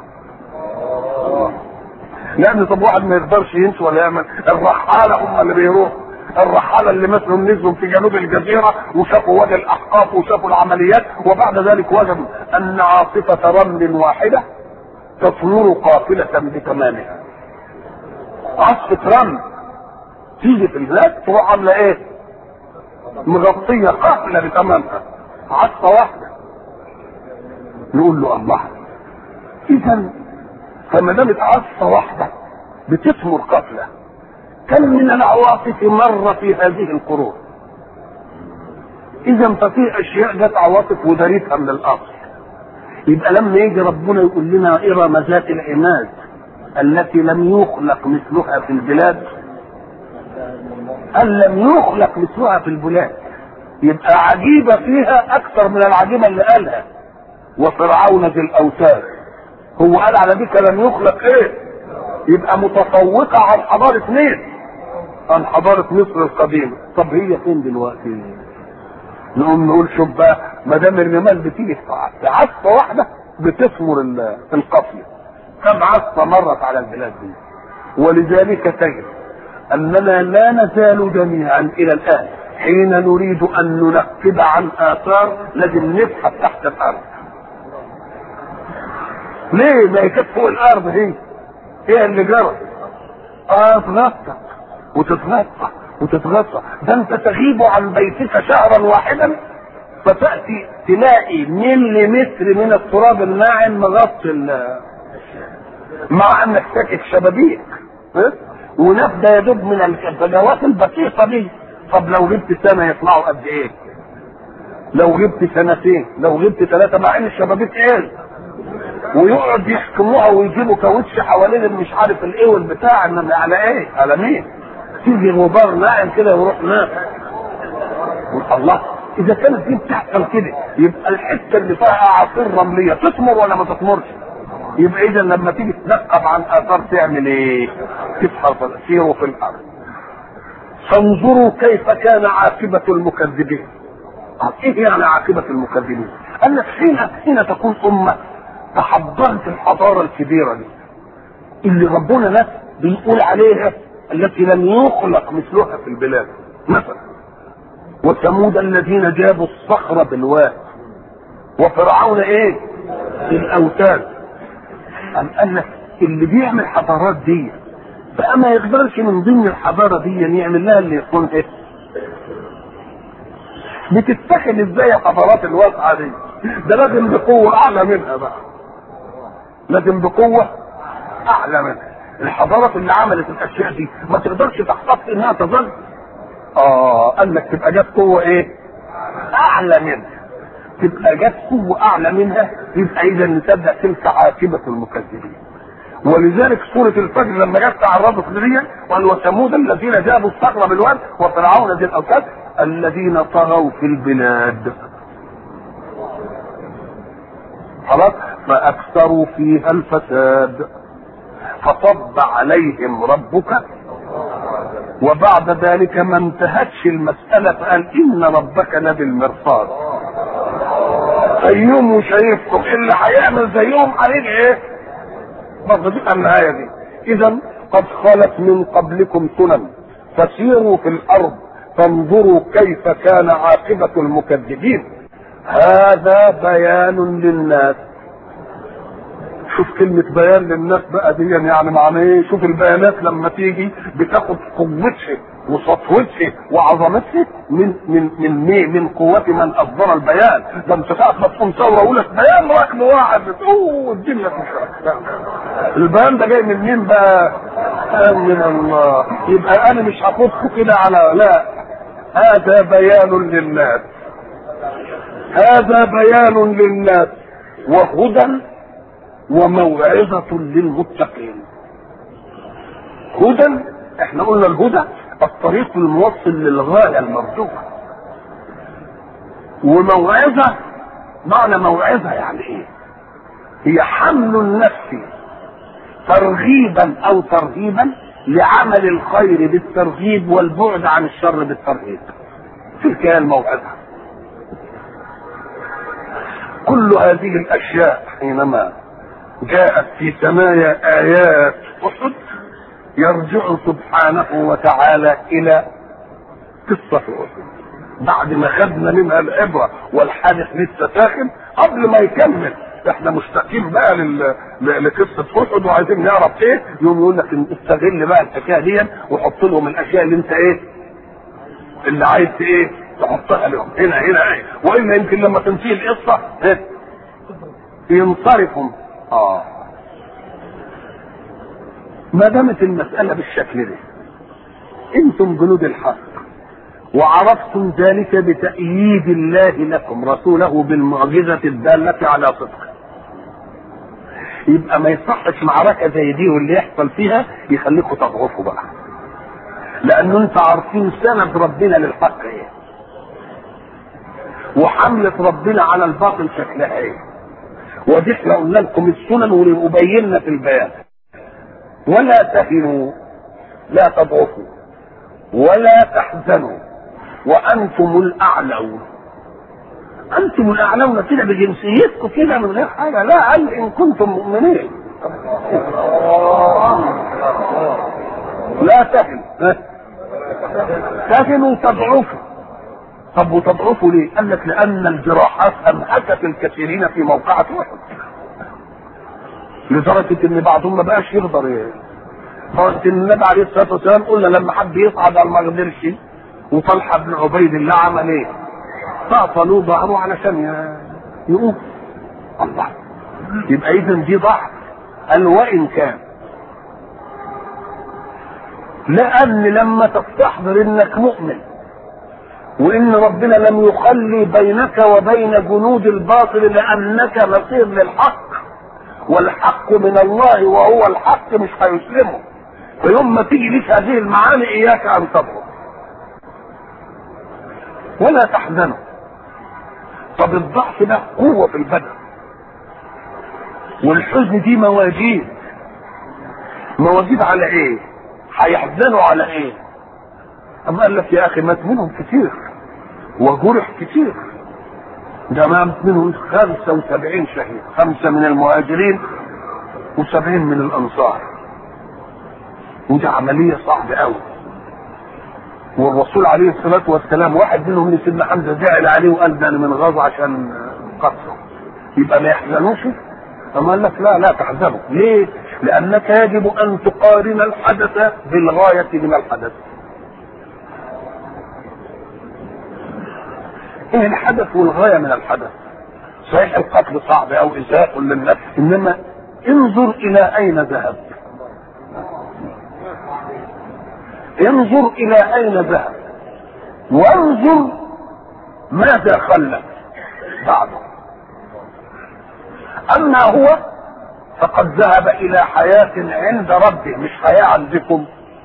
لان طب واحد ما يقدرش ينسى ولا يعمل الرحاله هم اللي بيروحوا الرحالة اللي مثلهم نزلوا في جنوب الجزيرة وشافوا وادي الأحقاف وشافوا العمليات وبعد ذلك وجدوا أن عاصفة رمل واحدة تصور قافلة بتمامها عاصفة رمل تيجي في البلاد تروح عاملة إيه؟ مغطية قافلة بتمامها عاصفة واحدة نقول له الله إذا فما دامت عاصفة واحدة بتثمر قافلة كم من العواصف مر في هذه القرون اذا ففي اشياء جت عواصف ودارتها من الاصل يبقى لما يجي ربنا يقول لنا ارم ذات العماد التي لم يخلق مثلها في البلاد قال لم يخلق مثلها في البلاد يبقى عجيبة فيها أكثر من العجيبة اللي قالها وفرعون ذي الأوتاد هو قال على ذيك لم يخلق إيه؟ يبقى متفوقة عن حضارة مين؟ عن حضارة مصر القديمة طب هي فين دلوقتي نقوم نقول شوف بقى ما دام الرمال بتيجي في عصفة واحدة بتثمر القافية كم عصفة مرت على البلاد دي ولذلك تجد أننا لا نزال جميعا إلى الآن حين نريد أن ننقب عن آثار لازم نبحث تحت الأرض ليه ما كانت فوق الأرض هي ايه اللي جرى اه تغطى وتتغطى وتتغطى ده انت تغيب عن بيتك شهرا واحدا فتاتي تلاقي ملي متر من التراب الناعم مغطي مع انك ساكت شبابيك ونبدا يدب من الفجوات البسيطه دي طب لو غبت سنه يطلعوا قد ايه؟ لو غبت سنتين لو غبت ثلاثه مع ان الشبابيك ايه؟ ويقعد يحكموها ويجيبوا كاوتش حوالين مش عارف الايه والبتاع انما على ايه؟ على مين؟ تيجي غبار ناعم كده ويروح نام الله اذا كانت دي بتحصل كده يبقى الحته اللي فيها اعاصير رمليه تثمر ولا ما تثمرش؟ يبقى اذا لما تيجي تنقب عن اثار تعمل ايه؟ تفحص سيروا في الارض فانظروا كيف كان عاقبه المكذبين ايه يعني عاقبه المكذبين؟ قال لك حين حين تكون امه تحضرت الحضارة الكبيرة دي اللي ربنا ناس بيقول عليها التي لم يخلق مثلها في البلاد مثلا وثمود الذين جابوا الصخر بالواد وفرعون ايه الاوتاد أم قال لك اللي بيعمل حضارات دي بقى ما يقدرش من ضمن الحضاره دي يعمل لها اللي يكون ايه بتتخذ ازاي حضارات الواسعه دي ده لازم بقوه اعلى منها بقى لازم بقوة أعلى منها الحضارات اللي عملت الأشياء دي ما تقدرش تحتفظ إنها تظل آه قال لك تبقى جت قوة إيه؟ أعلى منها تبقى جت قوة أعلى منها يبقى إذا نصدق تلك عاقبة المكذبين ولذلك سورة الفجر لما جت تعرضت لدي قال وثمود الذين جابوا الصخر بالواد وفرعون ذي الأوتاد الذين طغوا في البلاد خلاص فأكثروا فيها الفساد فصب عليهم ربك وبعد ذلك ما انتهتش المسألة فقال إن ربك لبالمرصاد قيوم وشايفكم اللي هيعمل زيهم عليه ايه برضه دي النهايه دي اذا قد خلت من قبلكم سنن فسيروا في الارض فانظروا كيف كان عاقبه المكذبين هذا بيان للناس شوف كلمة بيان للناس بقى دي يعني معنى ايه؟ شوف البيانات لما تيجي بتاخد قوتها وسطوتها وعظمتها من من من مين؟ من قوة من أصدر البيان، ده أنت ساعة ما تقوم ثورة يقول لك بيان رقم واحد أوه الدنيا تشرق البيان ده جاي من مين بقى؟ من الله يبقى أنا مش هاخدكم كده على لا هذا بيان للناس هذا بيان للناس وهدى وموعظة للمتقين هدى احنا قلنا الهدى الطريق الموصل للغاية المرجوة وموعظة معنى موعظة يعني ايه هي حمل النفس ترغيبا او ترهيبا لعمل الخير بالترغيب والبعد عن الشر بالترهيب تلك هي الموعظة كل هذه الاشياء حينما جاءت في ثنايا ايات احد يرجع سبحانه وتعالى الى قصه احد بعد ما خدنا منها العبره والحادث لسه ساخن قبل ما يكمل احنا مشتاقين بقى لل... لقصه احد وعايزين نعرف ايه يوم يقول لك استغل بقى الحكايه دي وحط لهم الاشياء اللي انت ايه اللي عايز ايه تحطها لهم هنا هنا ايه والا يمكن لما تنتهي القصه ايه ينصرفوا اه ما دامت المسألة بالشكل ده انتم جنود الحق وعرفتم ذلك بتأييد الله لكم رسوله بالمعجزة الدالة على صدقه يبقى ما يصحش معركة زي دي واللي يحصل فيها يخليكم تضعفوا بقى لأنه انت عارفين سند ربنا للحق ايه وحملة ربنا على الباطل شكلها ايه ودي احنا قلنا لكم السنن وبينا في البيان ولا تهنوا لا تضعفوا ولا تحزنوا وانتم الاعلون انتم الاعلون كده بجنسيتكم كده من غير حاجه لا قال ان كنتم مؤمنين لا تهنوا تهنوا تضعفوا طب وتضعفوا ليه؟ قال لك لأن الجراحات أنهكت الكثيرين في موقعة أحد. لدرجة إن بعضهم ما بقاش يقدر ايه قالت النبي عليه الصلاة والسلام قلنا لما حب يصعد على ما قدرش وطلحة بن عبيد الله عمل ايه؟ فأطلوا ظهره علشان يقوم. الله يبقى إذا دي ضعف قال وإن كان لأن لما تستحضر إنك مؤمن وان ربنا لم يخلي بينك وبين جنود الباطل لانك مصير للحق والحق من الله وهو الحق مش هيسلمه فيوم ما تيجي لك هذه المعاني اياك ان تضرب ولا تحزنوا طب الضعف ده قوة في البدن والحزن دي مواجيد مواجيد على ايه هيحزنوا على ايه أما قال لك يا أخي مات منهم كتير وجرح كتير ده مات منهم 75 شهيد خمسة من المهاجرين وسبعين من الأنصار ودي عملية صعبة قوي والرسول عليه الصلاة والسلام واحد منهم اللي سيدنا حمزة زعل عليه وقال ده أنا من غاظ عشان قتله يبقى ما يحزنوش أما قال لك لا لا تحزنوا ليه؟ لأنك يجب أن تقارن الحدث بالغاية من الحدث ايه الحدث والغايه من الحدث صحيح القتل صعب او ازاء للنفس انما انظر الى اين ذهب انظر الى اين ذهب وانظر ماذا خلف بعده اما هو فقد ذهب الى حياه عند ربه مش حياه عندكم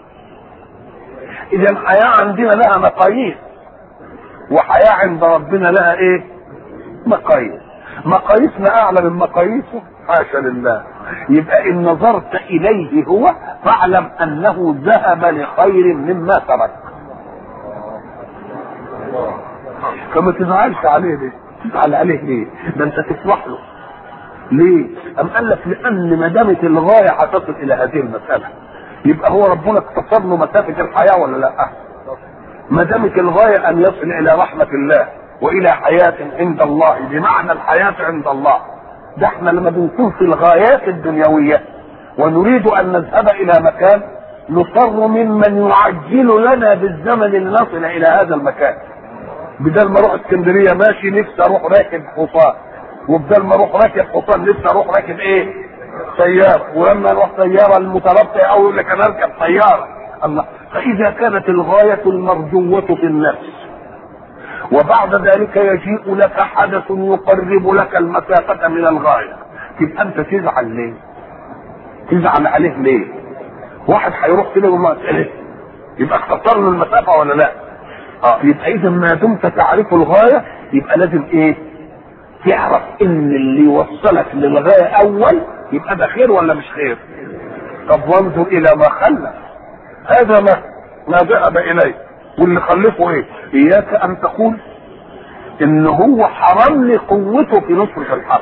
اذا الحياه عندنا لها مقاييس وحياة عند ربنا لها ايه مقاييس مقاييسنا اعلى من مقاييسه حاشا لله يبقى ان نظرت اليه هو فاعلم انه ذهب لخير مما ترك فما تزعلش عليه دي تزعل عليه ليه؟ ده انت تفرح له ليه؟ أم قال لك لأن ما دامت الغاية هتصل إلى هذه المسألة يبقى هو ربنا اقتصر له مسافة الحياة ولا لا؟ ما دامت الغاية أن يصل إلى رحمة الله وإلى حياة عند الله بمعنى الحياة عند الله ده احنا لما بنكون في الغايات الدنيوية ونريد أن نذهب إلى مكان نصر ممن يعجل لنا بالزمن لنصل إلى هذا المكان بدل ما اروح اسكندريه ماشي نفسي اروح راكب حصان وبدل ما اروح راكب حصان نفسي اروح راكب ايه؟ سياره ولما اروح سياره المتربع او يقول لك انا اركب سياره الله فاذا كانت الغايه المرجوه في النفس وبعد ذلك يجيء لك حدث يقرب لك المسافه من الغايه تبقى انت تزعل ليه؟ تزعل عليه ليه؟ واحد هيروح كده وما يبقى اختصر له المسافه ولا لا؟ اه يبقى اذا ما دمت تعرف الغايه يبقى لازم ايه؟ تعرف ان اللي يوصلك للغايه اول يبقى ده خير ولا مش خير؟ طب وانظر الى ما خلف هذا ما ما ذهب اليه واللي خلفه ايه؟ اياك ان تقول ان هو حرم لي قوته في نصرة الحق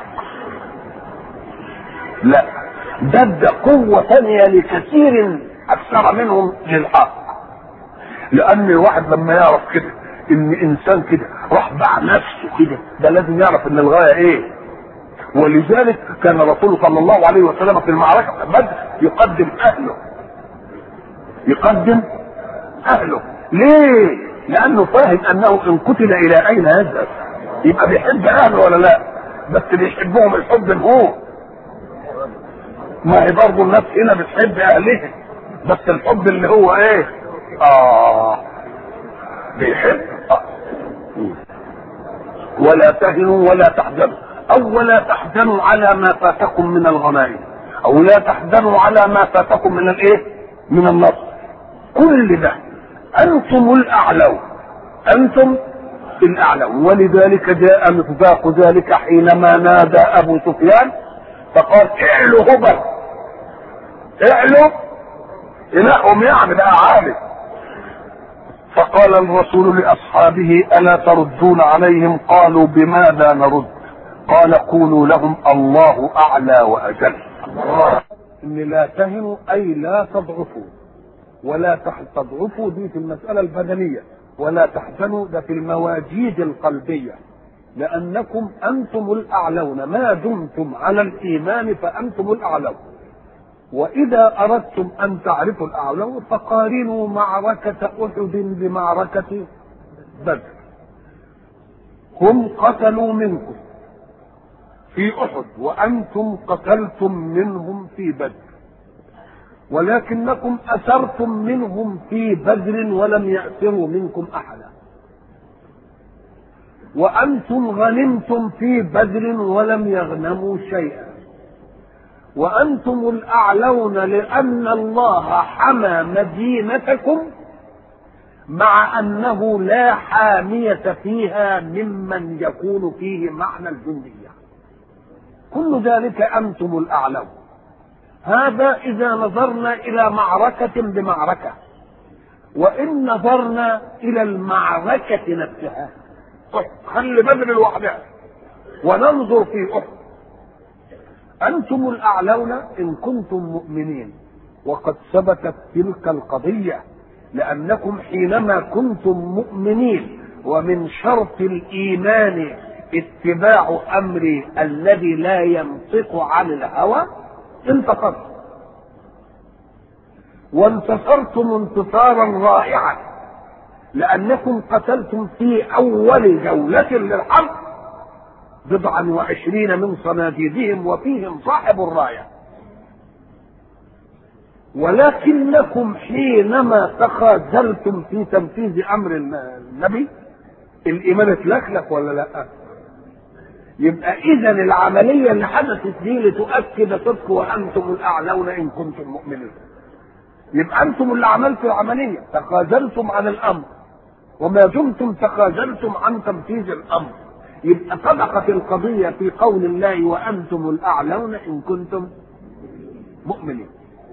لا ده ادى قوة ثانية لكثير أكثر منهم للحق لان الواحد لما يعرف كده ان انسان كده راح باع نفسه كده ده لازم يعرف ان الغايه ايه ولذلك كان الرسول صلى الله عليه وسلم في المعركه بدر يقدم اهله يقدم اهله ليه لانه فاهم انه ان قتل الى اين يذهب يبقى بيحب اهله ولا لا بس بيحبهم الحب هو ما هي برضه الناس هنا بتحب اهلها بس الحب اللي هو ايه آه بيحب آه. ولا تهنوا ولا تحزنوا أو ولا تحزنوا على ما فاتكم من الغنائم أو لا تحزنوا على ما فاتكم من الإيه؟ من النصر كل ده أنتم الأعلون أنتم الأعلون ولذلك جاء مصداق ذلك حينما نادى أبو سفيان فقال اعلوا هبل اعلوا إلههم يعني بقى عالم فقال الرسول لاصحابه الا تردون عليهم قالوا بماذا نرد قال قولوا لهم الله اعلى واجل ان لا تهنوا اي لا تضعفوا ولا تضعفوا دي في المساله البدنيه ولا تحزنوا ده في المواجيد القلبيه لانكم انتم الاعلون ما دمتم على الايمان فانتم الاعلون وإذا أردتم أن تعرفوا الأعلون فقارنوا معركة أحد بمعركة بدر هم قتلوا منكم في أحد وأنتم قتلتم منهم في بدر ولكنكم أسرتم منهم في بدر ولم يأسروا منكم أحدا وأنتم غنمتم في بدر ولم يغنموا شيئا وانتم الاعلون لان الله حمى مدينتكم مع انه لا حاميه فيها ممن يكون فيه معنى الجنديه كل ذلك انتم الاعلون هذا اذا نظرنا الى معركه بمعركه وان نظرنا الى المعركه نفسها خلي بدر لوحدها وننظر في احد أنتم الأعلون إن كنتم مؤمنين وقد ثبتت تلك القضية لأنكم حينما كنتم مؤمنين ومن شرط الإيمان اتباع أمري الذي لا ينطق عن الهوى انتصرتم وانتصرتم انتصارا رائعا لأنكم قتلتم في أول جولة للحرب بضعا وعشرين من صناديدهم وفيهم صاحب الراية ولكنكم حينما تخاذلتم في تنفيذ امر النبي الايمان اتلكلك ولا لا يبقى اذا العمليه اللي حدثت دي لتؤكد صدق وانتم الاعلون ان كنتم مؤمنين يبقى انتم اللي عملتوا العمليه تخاذلتم عن الامر وما دمتم تخاذلتم عن تنفيذ الامر يبقى صدقت القضية في قول الله وأنتم الأعلون إن كنتم مؤمنين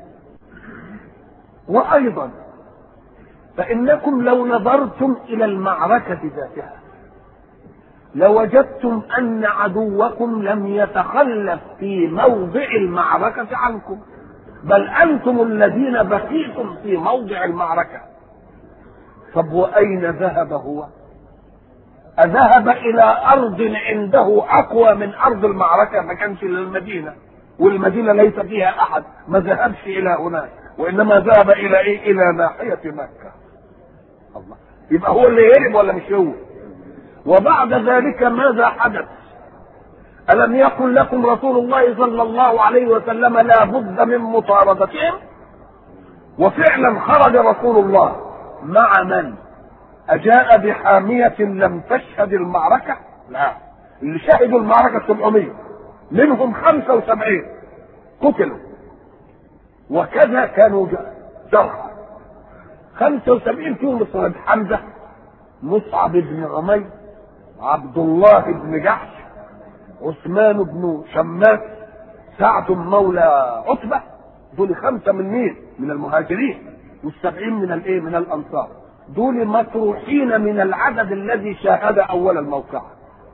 وأيضا فإنكم لو نظرتم إلى المعركة ذاتها لوجدتم ان عدوكم لم يتخلف في موضع المعركه عنكم بل انتم الذين بقيتم في موضع المعركه طب واين ذهب هو اذهب الى ارض عنده اقوى من ارض المعركه ما كانش للمدينه والمدينه ليس فيها احد ما ذهبش الى هناك وانما ذهب الى ايه الى ناحيه مكه الله يبقى هو اللي هرب ولا مش هو وبعد ذلك ماذا حدث ألم يقل لكم رسول الله صلى الله عليه وسلم لا بد من مطاردتهم وفعلا خرج رسول الله مع من أجاء بحامية لم تشهد المعركة لا اللي شهدوا المعركة 700 منهم 75 قتلوا وكذا كانوا جرحى 75 فيهم الصهيب حمزة مصعب بن عمير عبد الله بن جحش عثمان بن شماس سعد مولى عتبة دول خمسة من مين؟ من المهاجرين والسبعين من الايه؟ من الأنصار دول مطروحين من العدد الذي شاهد أول الموقعة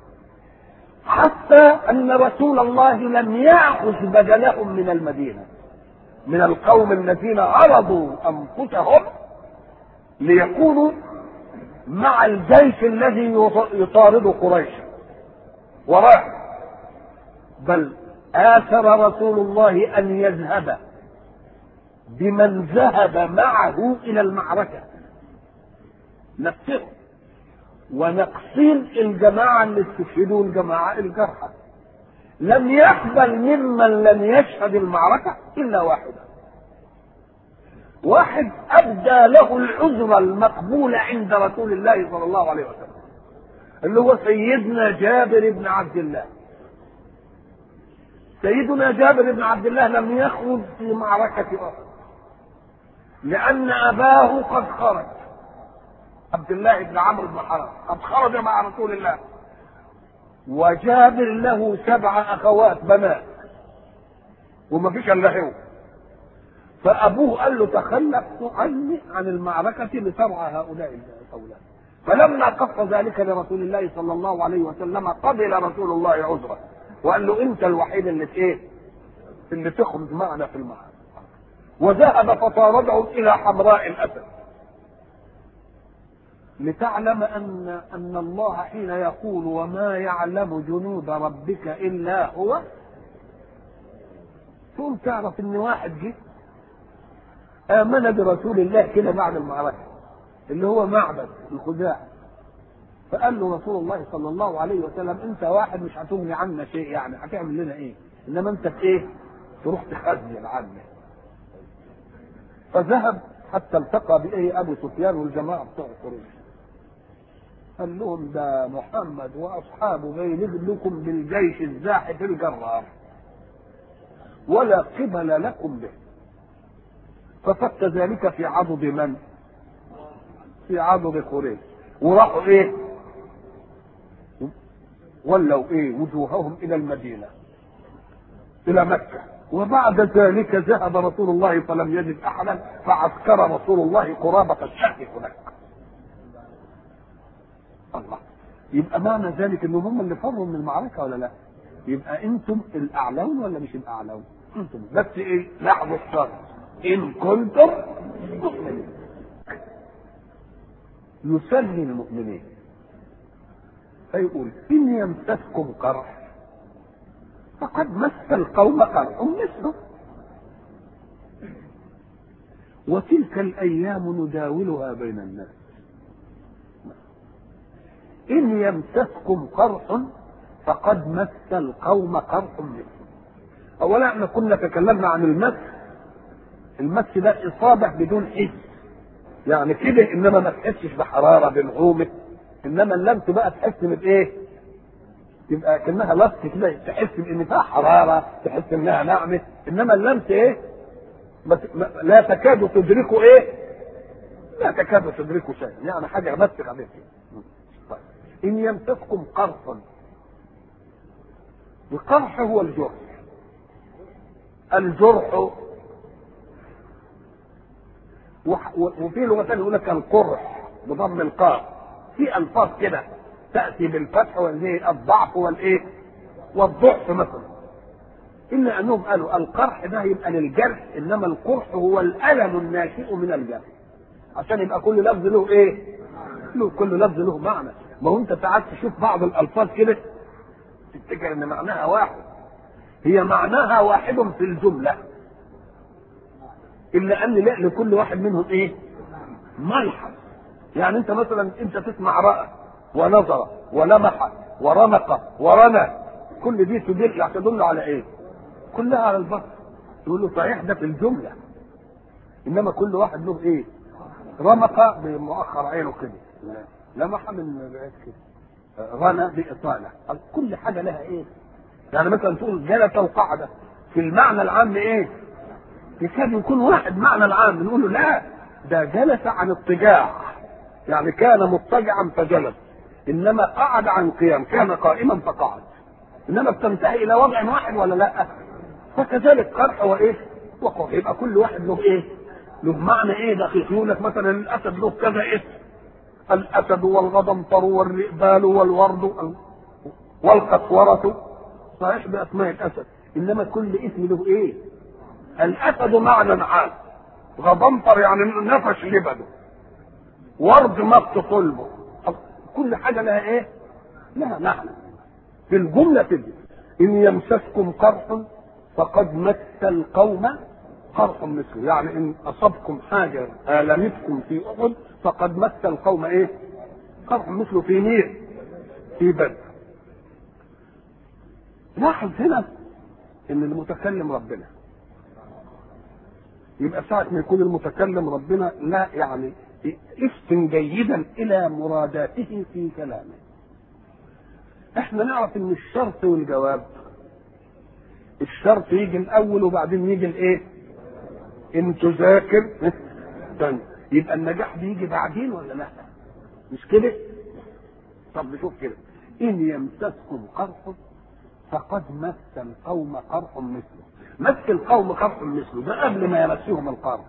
حتى أن رسول الله لم يأخذ بدلهم من المدينة من القوم الذين عرضوا أنفسهم ليكونوا مع الجيش الذي يطارد قريش وراه بل آثر رسول الله أن يذهب بمن ذهب معه إلى المعركة نفسه ونقصين الجماعة اللي استشهدوا الجماعة الجرحى لم يقبل ممن لم يشهد المعركة إلا واحدا واحد أبدى له العذر المقبول عند رسول الله صلى الله عليه وسلم اللي هو سيدنا جابر بن عبد الله سيدنا جابر بن عبد الله لم يخرج في معركة أحد لأن أباه قد خرج عبد الله بن عمرو بن حرام قد خرج مع رسول الله وجابر له سبع أخوات بنات وما فيش إلا هو فأبوه قال له تخلف عني عن المعركة لترعى هؤلاء الأولاد فلما قص ذلك لرسول الله صلى الله عليه وسلم قبل رسول الله عذره وقال له انت الوحيد اللي ايه اللي تخرج معنا في المعركه وذهب فطاردهم الى حمراء الاسد لتعلم ان ان الله حين يقول وما يعلم جنود ربك الا هو ثم تعرف ان واحد جه امن برسول الله كده بعد المعركه اللي هو معبد الخزاعي فقال له رسول الله صلى الله عليه وسلم انت واحد مش هتغني عنا شيء يعني هتعمل لنا ايه انما انت في ايه تروح تخزن عنا فذهب حتى التقى بايه ابو سفيان والجماعه بتوع قريش قال لهم ده محمد واصحابه جايين لكم بالجيش الزاحف الجرار ولا قبل لكم به ففك ذلك في عضد من؟ في عضد قريش وراحوا ايه؟ ولوا ايه؟ وجوههم الى المدينه الى مكه وبعد ذلك ذهب رسول الله فلم يجد احدا فعسكر رسول الله قرابه الشهر هناك الله يبقى معنى ذلك ان هم اللي فروا من المعركه ولا لا؟ يبقى انتم الاعلون ولا مش الاعلون؟ انتم بس ايه؟ لحظه الشر ان كنتم مؤمنين يسلي المؤمنين فيقول ان يمسسكم قرح فقد مس القوم قرح مثله وتلك الايام نداولها بين الناس ان يمسسكم قرح فقد مس القوم قرح مثله اولا احنا كنا تكلمنا عن المس المس ده اصابه بدون حس يعني كده انما ما تحسش بحراره بنعومه انما اللمس بقى تحس بايه؟ تبقى كانها لص كده تحس بان فيها حراره تحس انها ناعمه انما اللمس ايه؟ بس لا تكاد تدركه ايه؟ لا تكاد تدركه شيء يعني حاجه بس خفيفه طيب ان يمسسكم قرح القرح هو الجرح الجرح وفي لغه ثانيه يقول لك القرح بضم القاف في الفاظ كده تاتي بالفتح وهي الضعف والايه والضعف مثلا الا انهم قالوا القرح ده يبقى للجرح انما القرح هو الالم الناشئ من الجرح عشان يبقى كل لفظ له ايه له كل لفظ له معنى ما هو انت ساعات تشوف بعض الالفاظ كده تفتكر ان معناها واحد هي معناها واحد في الجمله الا ان لا لكل واحد منهم ايه ملحظ يعني انت مثلا انت تسمع راى ونظر ولمح ورمق ورنى كل دي تدل يعني تدل على ايه كلها على البصر يقول له صحيح ده في الجمله انما كل واحد له ايه رمق بمؤخر عينه كده لمح من بعيد كده رنى بإطالة كل حاجة لها إيه؟ يعني مثلا تقول جلس وقعد في المعنى العام إيه؟ يكاد يكون واحد معنى العام نقول له لا ده جلس عن اضطجاع يعني كان مضطجعا فجلس انما قعد عن قيام كان قائما فقعد انما بتنتهي الى وضع واحد ولا لا فكذلك قرح وايه وقرح يبقى كل واحد له ايه له معنى ايه دقيق يقول لك مثلا الاسد له كذا اسم الاسد والغضنفر والرئبال والورد والقسورة صحيح باسماء الاسد انما كل اسم له ايه الاسد معنى عام غضنفر يعني نفش لبده ورد مط صلبه كل حاجه لها ايه لها معنى في الجمله تجي ان يمسسكم قرح فقد مس القوم قرح مثله يعني ان اصابكم حاجه المتكم في احد فقد مس القوم ايه قرح مثله في نير في بدر لاحظ هنا ان المتكلم ربنا يبقى ساعة ما يكون المتكلم ربنا لا يعني افطن جيدا الى مراداته في كلامه احنا نعرف ان الشرط والجواب الشرط يجي الاول وبعدين يجي الايه ان تذاكر تاني يبقى النجاح بيجي بعدين ولا لا مش كده طب نشوف كده ان يمسسكم قرح فقد مس القوم قرح مثله مس القوم قرح مثله ده قبل ما يمسهم القرح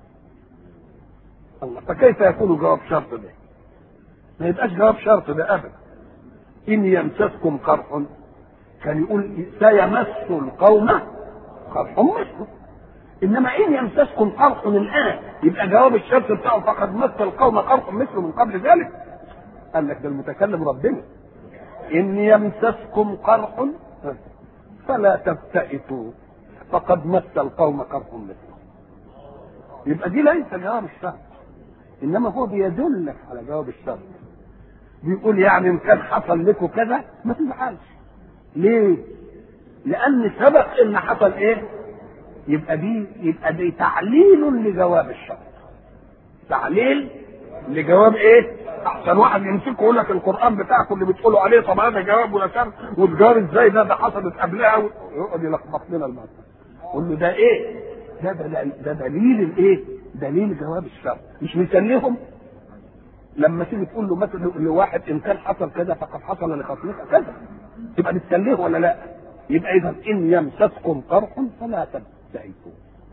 الله فكيف يكون جواب شرط ده ما يبقاش جواب شرط ده ابدا ان يمسسكم قرح كان يقول سيمس القوم قرح مثله انما ان يمسسكم قرح الان يبقى جواب الشرط بتاعه فقد مس القوم قرح مثله من قبل ذلك قال لك ده المتكلم ربنا ان يمسسكم قرح فلا تبتئسوا فقد مس القوم قرح مثله يبقى دي ليس جواب الشرط انما هو بيدلك على جواب الشرط بيقول يعني ان كان حصل لكم كذا ما تزعلش ليه لان سبق ان حصل ايه يبقى دي يبقى دي تعليل لجواب الشرط تعليل لجواب ايه احسن واحد يمسكه يقول لك القران بتاعكم اللي بتقولوا عليه طب هذا جواب ولا كان وتجار ازاي ده ده حصلت قبلها ويقعد يلخبط لنا المعنى قول له ده ايه ده ده, ده دليل الايه دليل جواب الشرط مش مسليهم لما تيجي تقول له مثلا لواحد ان كان حصل كذا فقد حصل لخصمك كذا يبقى بتسليه ولا لا يبقى اذا ان يمسسكم قرح فلا تبتئسوا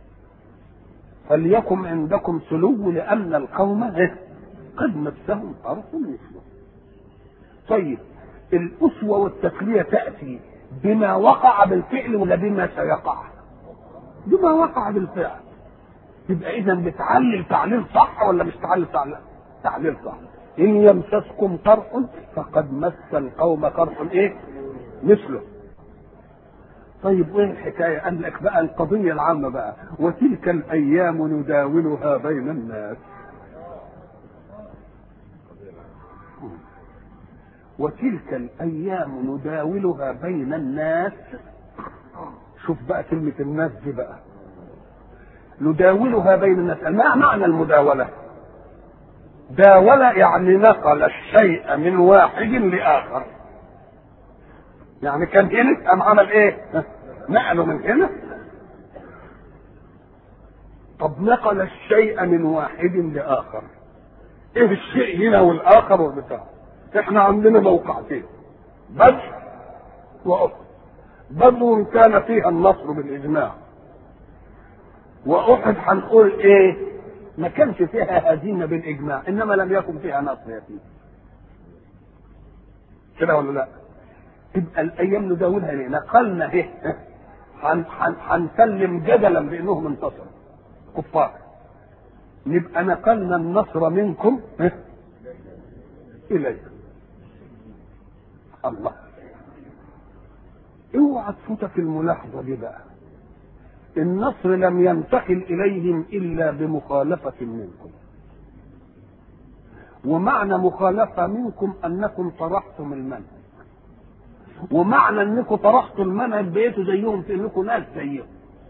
فليكن عندكم سلو لان القوم قد مسهم قرح مثله طيب الاسوه والتسليه تاتي بما وقع بالفعل ولا بما سيقع بما وقع بالفعل يبقى اذا بتعلل تعليل صح ولا مش تعلل تعليل تعليل صح ان يمسسكم قرح فقد مس القوم قرح ايه مثله طيب وايه الحكايه قال لك بقى القضيه العامه بقى وتلك الايام نداولها بين الناس وتلك الايام نداولها بين الناس شوف بقى كلمه الناس دي بقى نداولها بين الناس ما معنى المداوله داول يعني نقل الشيء من واحد لاخر يعني كان هنا قام عمل ايه نقله من هنا طب نقل الشيء من واحد لاخر ايه الشيء هنا والاخر والبتاع احنا عندنا موقعتين بدر واحد بدر كان فيها النصر بالاجماع واحد هنقول ايه ما كانش فيها هزيمه بالاجماع انما لم يكن فيها نصر يا سيدي كده ولا لا تبقى الايام نداولها ليه نقلنا ايه هنسلم جدلا بانهم انتصروا كفار نبقى نقلنا النصر منكم اليكم الله اوعى تفوتك الملاحظه دي بقى النصر لم ينتقل اليهم الا بمخالفه منكم ومعنى مخالفه منكم انكم طرحتم المنهج ومعنى انكم طرحتوا المنهج بقيتوا زيهم في انكم ناس زيهم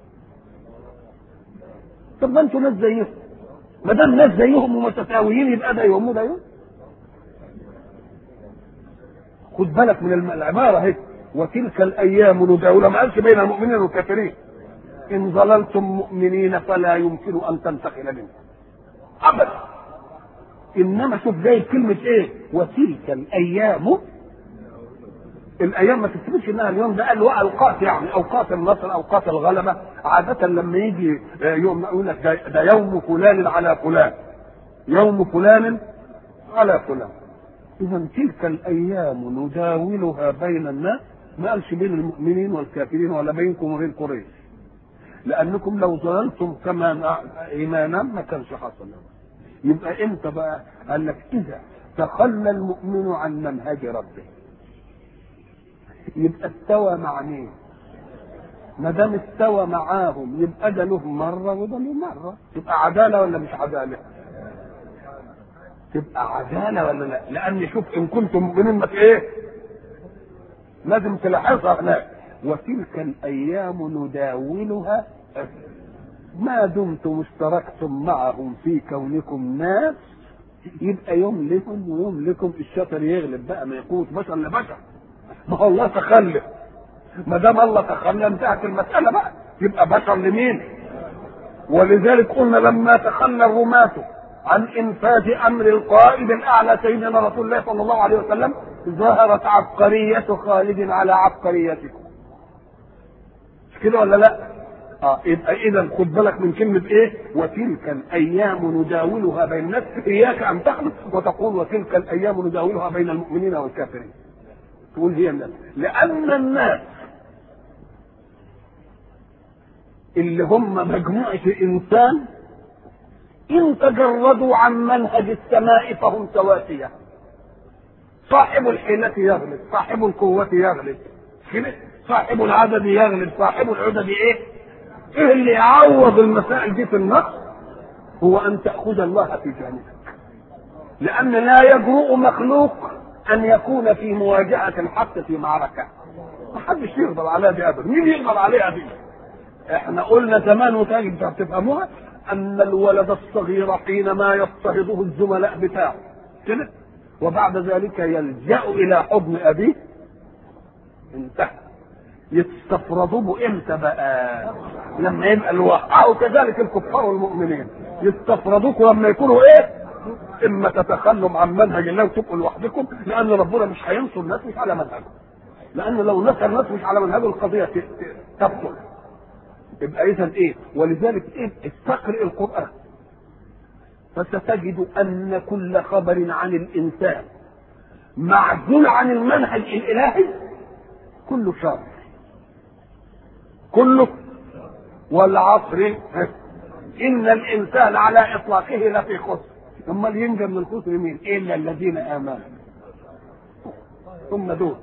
طب ما انتوا ناس زيهم ما دام ناس زيهم ومتساويين يبقى ده يوم وده يوم خد بالك من العباره اهي وتلك الايام نداولها ما قالش بين المؤمنين والكافرين ان ظللتم مؤمنين فلا يمكن ان تنتقل منكم ابدا انما شوف جاي كلمه ايه وتلك الايام الايام ما تثبتش انها اليوم ده قال اوقات يعني اوقات النصر اوقات الغلبه عاده لما يجي يوم يقول لك ده, ده يوم فلان على فلان يوم فلان على فلان اذا تلك الايام نداولها بين الناس ما قالش بين المؤمنين والكافرين ولا بينكم وبين قريش لانكم لو ظللتم كما ايمانا ما كانش حصل يبقى امتى بقى قال لك اذا تخلى المؤمن عن منهج ربه يبقى استوى مع مين ما دام استوى معاهم يبقى ده له مره وده له مره تبقى عداله ولا مش عداله تبقى عداله ولا لا لان شوف ان كنتم مؤمنين ما ايه لازم تلاحظها هناك وتلك الايام نداولها ما دمتم اشتركتم معهم في كونكم ناس يبقى يوم لكم ويوم لكم الشطر يغلب بقى ما يقوت بشر لبشر ما هو الله تخلف ما دام الله تخلى انتهت المساله بقى يبقى بشر لمين ولذلك قلنا لما تخلى الرماة عن انفاذ امر القائد الاعلى سيدنا رسول الله صلى الله عليه وسلم ظهرت عبقرية خالد على عبقريتكم مش كده ولا لا؟ اه يبقى اذا خد بالك من كلمة ايه؟ وتلك الايام نداولها بين الناس اياك ان تخلص وتقول وتلك الايام نداولها بين المؤمنين والكافرين. تقول هي الناس لان الناس اللي هم مجموعة انسان ان تجردوا عن منهج السماء فهم سواسية صاحب الحيلة يغلب صاحب القوة يغلب صاحب العدد يغلب صاحب العدد ايه ايه اللي يعوض المسائل دي في النص هو ان تأخذ الله في جانبك لان لا يجرؤ مخلوق ان يكون في مواجهة الحق في معركة ما حدش يقدر عليها دي ابدا مين يقدر عليها دي احنا قلنا زمان وتجد تفهموها ان الولد الصغير حينما يضطهده الزملاء بتاعه كده وبعد ذلك يلجا الى حضن ابيه انتهى يستفرضوا به امتى بقى لما يبقى الوقع او كذلك الكفار والمؤمنين يستفرضوكم لما يكونوا ايه اما تتخلوا عن منهج الله وتبقوا لوحدكم لان ربنا مش هينصر الناس مش على منهجه لان لو نصر الناس مش على منهجه القضيه تبطل يبقى اذا ايه ولذلك ايه استقرئ القران فستجد ان كل خبر عن الانسان معزول عن المنهج الالهي كله شر كله والعصر ان الانسان على اطلاقه لفي خسر امال ينجى من الخسر مين الا الذين امنوا ثم دول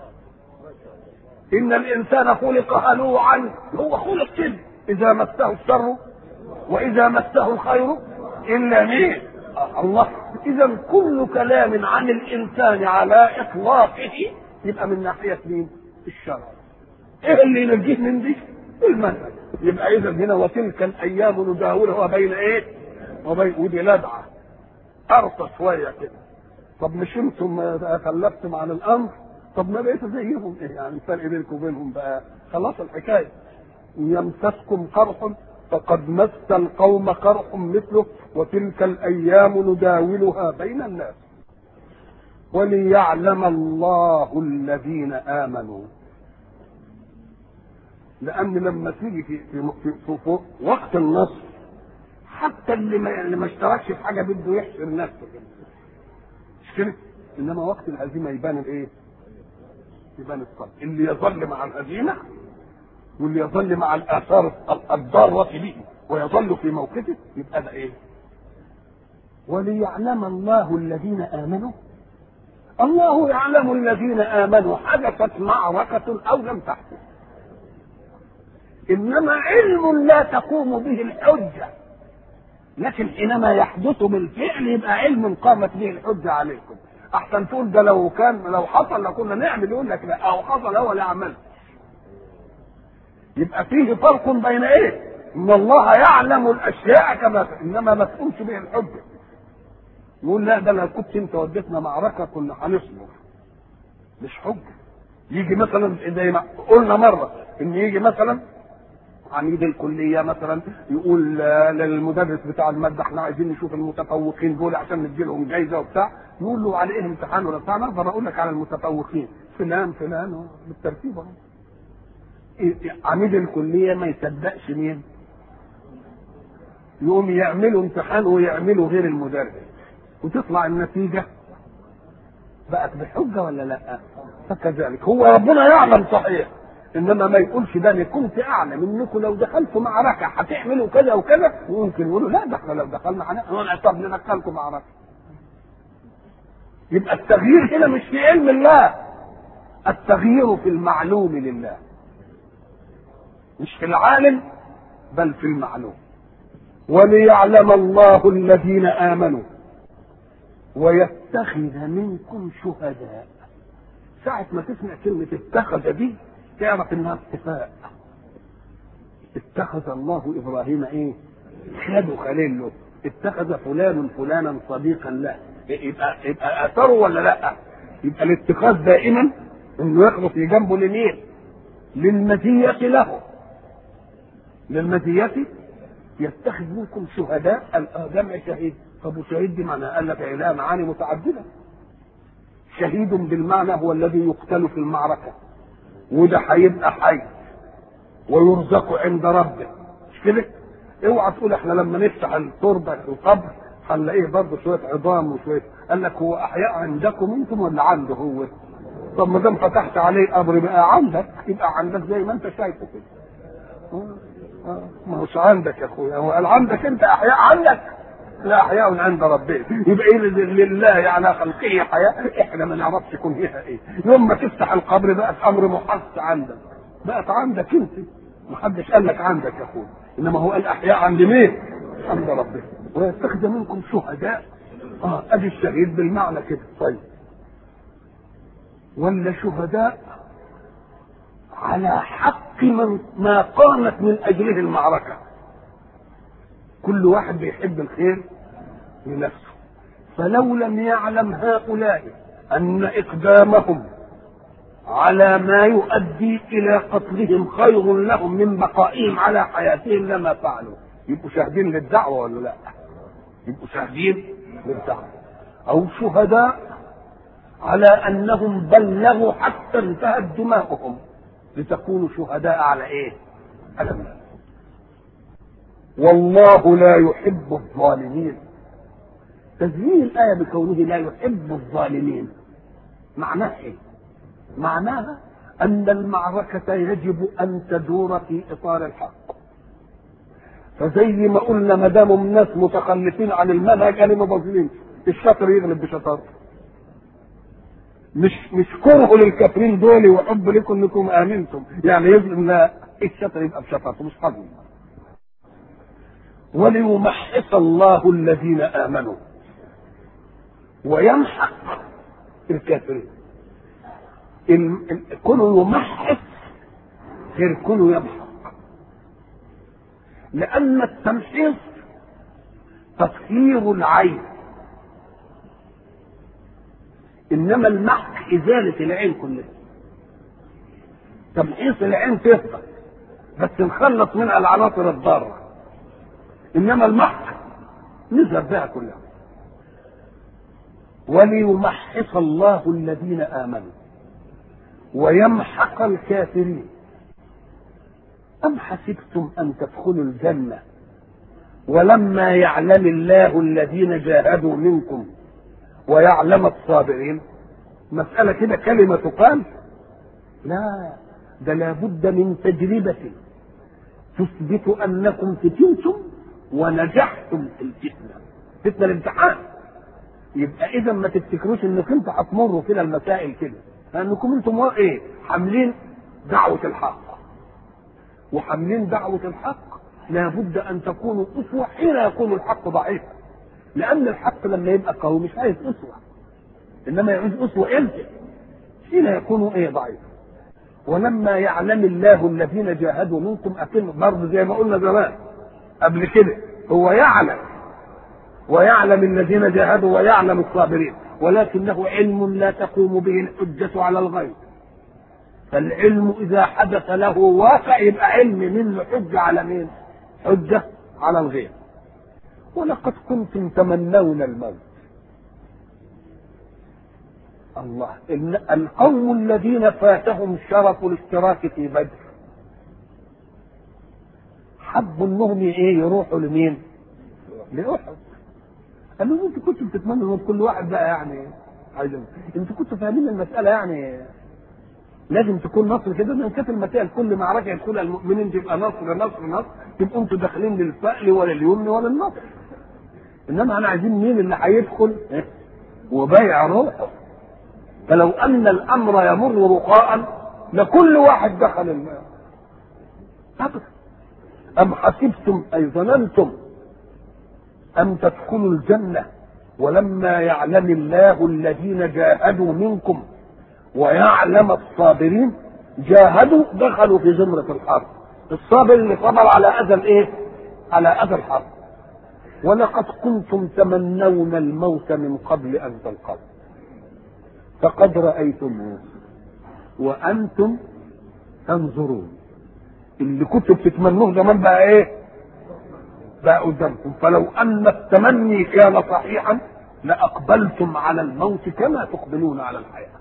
ان الانسان خلق هلوعا هو خلق كده اذا مسه الشر واذا مسه الخير الا مين الله اذا كل كلام عن الانسان على اطلاقه يبقى من ناحيه مين الشرع ايه اللي ينجيه من دي المنهج يبقى اذا هنا وتلك الايام نداولها بين ايه وبين ودي لدعه ارقى شويه كده طب مش انتم تخلفتم عن الامر طب ما بقيتوا زيهم ايه يعني الفرق بينكم وبينهم بقى خلاص الحكايه يمسسكم قرح فقد مس القوم قرح مثله وتلك الايام نداولها بين الناس وليعلم الله الذين امنوا لان لما تيجي في في, في, في, في وقت النصر حتى اللي ما اللي ما اشتركش في حاجه بده يحشر نفسه كده مش كده انما وقت الهزيمه يبان الايه يبان الصلب اللي يظل مع الهزيمه واللي يظل مع الاثار الضاره به ويظل في موقفه يبقى ده ايه؟ وليعلم الله الذين امنوا الله يعلم الذين امنوا حدثت معركه او لم تحدث انما علم لا تقوم به الحجه لكن حينما يحدث بالفعل يبقى علم قامت به الحجه عليكم احسن تقول ده لو كان لو حصل لكنا نعمل يقول لك لا او حصل هو لا عمل يبقى فيه فرق بين ايه ان الله يعلم الاشياء كما انما ما تقومش به الحجه يقول لا ده لو كنت انت وديتنا معركه كنا هنصبر مش حجه يجي مثلا زي ما قلنا مره ان يجي مثلا عميد الكليه مثلا يقول للمدرس بتاع الماده احنا عايزين نشوف المتفوقين دول عشان ندي لهم جايزه وبتاع يقول له على ايه امتحان ولا بتاع اقدر اقول لك على المتفوقين فلان فلان بالترتيب اهو عميد الكليه ما يصدقش مين يقوم يعملوا امتحان ويعملوا غير المدرس وتطلع النتيجه بقت بحجه ولا لا فكذلك هو ربنا يعلم صحيح انما ما يقولش ده انا كنت اعلم انكم لو دخلتوا معركه هتعملوا كذا وكذا وممكن يقولوا لا ده احنا لو دخلنا هنعمل طب ندخلكم معركه يبقى التغيير هنا مش في علم الله التغيير في المعلوم لله مش في العالم بل في المعلوم وليعلم الله الذين امنوا ويتخذ منكم شهداء ساعة ما تسمع كلمة اتخذ دي تعرف انها اتفاق اتخذ الله ابراهيم ايه خده خليل له اتخذ فلان فلانا صديقا له يبقى يبقى اثره ولا لا يبقى الاتخاذ دائما انه يخلص جنبه لمين للمزية له للمزية يتخذ منكم شهداء جمع شهيد طب وشهيد دي معنى قال لك لها معاني متعدده شهيد بالمعنى هو الذي يقتل في المعركه وده هيبقى حي ويرزق عند ربه مش كده؟ اوعى تقول احنا لما نفتح التربه القبر هنلاقيه برضه شويه عظام وشويه قال لك هو احياء عندكم انتم ولا عنده هو؟ طب ما دام فتحت عليه قبر بقى عندك يبقى عندك زي ما انت شايفه كده. ما هوش عندك يا اخويا هو قال عندك انت احياء عندك لا احياء عند ربنا يبقى ايه لله على خلقه حياه احنا ما نعرفش يكون فيها ايه يوم ما تفتح القبر بقت امر محس عندك بقت عندك انت محدش قال لك عندك يا اخويا انما هو قال احياء عند مين عند ربنا ويتخذ منكم شهداء اه ادي الشهيد بالمعنى كده طيب ولا شهداء على حق من ما قامت من اجله المعركه كل واحد بيحب الخير لنفسه فلو لم يعلم هؤلاء ان اقدامهم على ما يؤدي الى قتلهم خير لهم من بقائهم على حياتهم لما فعلوا يبقوا شاهدين للدعوه ولا لا يبقوا شاهدين للدعوه او شهداء على انهم بلغوا حتى انتهت دماؤهم لتكونوا شهداء على ايه على الناس والله لا يحب الظالمين تزيين الآية بكونه لا يحب الظالمين معناها إيه؟ معناها أن المعركة يجب أن تدور في إطار الحق فزي ما قلنا ما دام الناس متخلفين عن المنهج قال ما باظلين الشاطر يغلب بشطارته مش مش كره للكافرين دول وحب لكم انكم امنتم يعني يظلم لا الشاطر يبقى بشطارته مش حظ وليمحص الله الذين امنوا ويمحق الكافرين كونه يمحص غير كونه يمحق لأن التمحيص تطهير العين إنما المحق إزالة العين كلها تمحيص العين تفضل بس نخلص منها العناصر الضارة إنما المحق نزل بها كلها وليمحص الله الذين آمنوا ويمحق الكافرين أم حسبتم أن تدخلوا الجنة ولما يعلم الله الذين جاهدوا منكم ويعلم الصابرين مسألة كده كلمة تقال لا ده لابد من تجربة تثبت أنكم فتنتم ونجحتم في الفتنة فتنة الامتحان يبقى إذا ما تفتكروش إنك أنت هتمروا كده المسائل كده لأنكم أنتم إيه حاملين دعوة الحق وحاملين دعوة الحق لابد أن تكونوا أسوة حين يكون الحق ضعيفا لأن الحق لما يبقى قوي مش عايز أسوة إنما يعوز أسوة إمتى؟ حين يكون إيه ضعيف ولما يعلم الله الذين جاهدوا منكم أكن برضه زي ما قلنا زمان قبل كده هو يعلم ويعلم الذين جاهدوا ويعلم الصابرين ولكنه علم لا تقوم به الحجة على الغيب فالعلم إذا حدث له واقع يبقى علم منه حجة على مين؟ حجة على الغير ولقد كنتم تمنون الموت الله إن القوم الذين فاتهم شرف الاشتراك في بدر حبوا انهم ايه يروحوا لمين؟ لاحد قالوا انتوا كنتوا بتتمنوا ان كل واحد بقى يعني عايز انتوا كنتوا فاهمين المساله يعني لازم تكون نصر كده لان كانت المسائل كل معركه يدخلها المؤمنين تبقى نصر نصر نصر تبقوا انتوا داخلين للفأل ولا اليمن ولا النصر انما انا عايزين مين اللي هيدخل وبايع روحه فلو ان الامر يمر رخاء لكل واحد دخل الماء ابدا ام حسبتم اي ظننتم ان تدخلوا الجنه ولما يعلم الله الذين جاهدوا منكم ويعلم الصابرين جاهدوا دخلوا في زمرة الحرب الصابر اللي صبر على أذى الإيه؟ على أذى الحرب ولقد كنتم تمنون الموت من قبل أن تلقوا فقد رأيتموه وأنتم تنظرون اللي كنتم بتتمنوه زمان بقى إيه؟ بقى قدامكم فلو أن التمني كان صحيحا لأقبلتم على الموت كما تقبلون على الحياة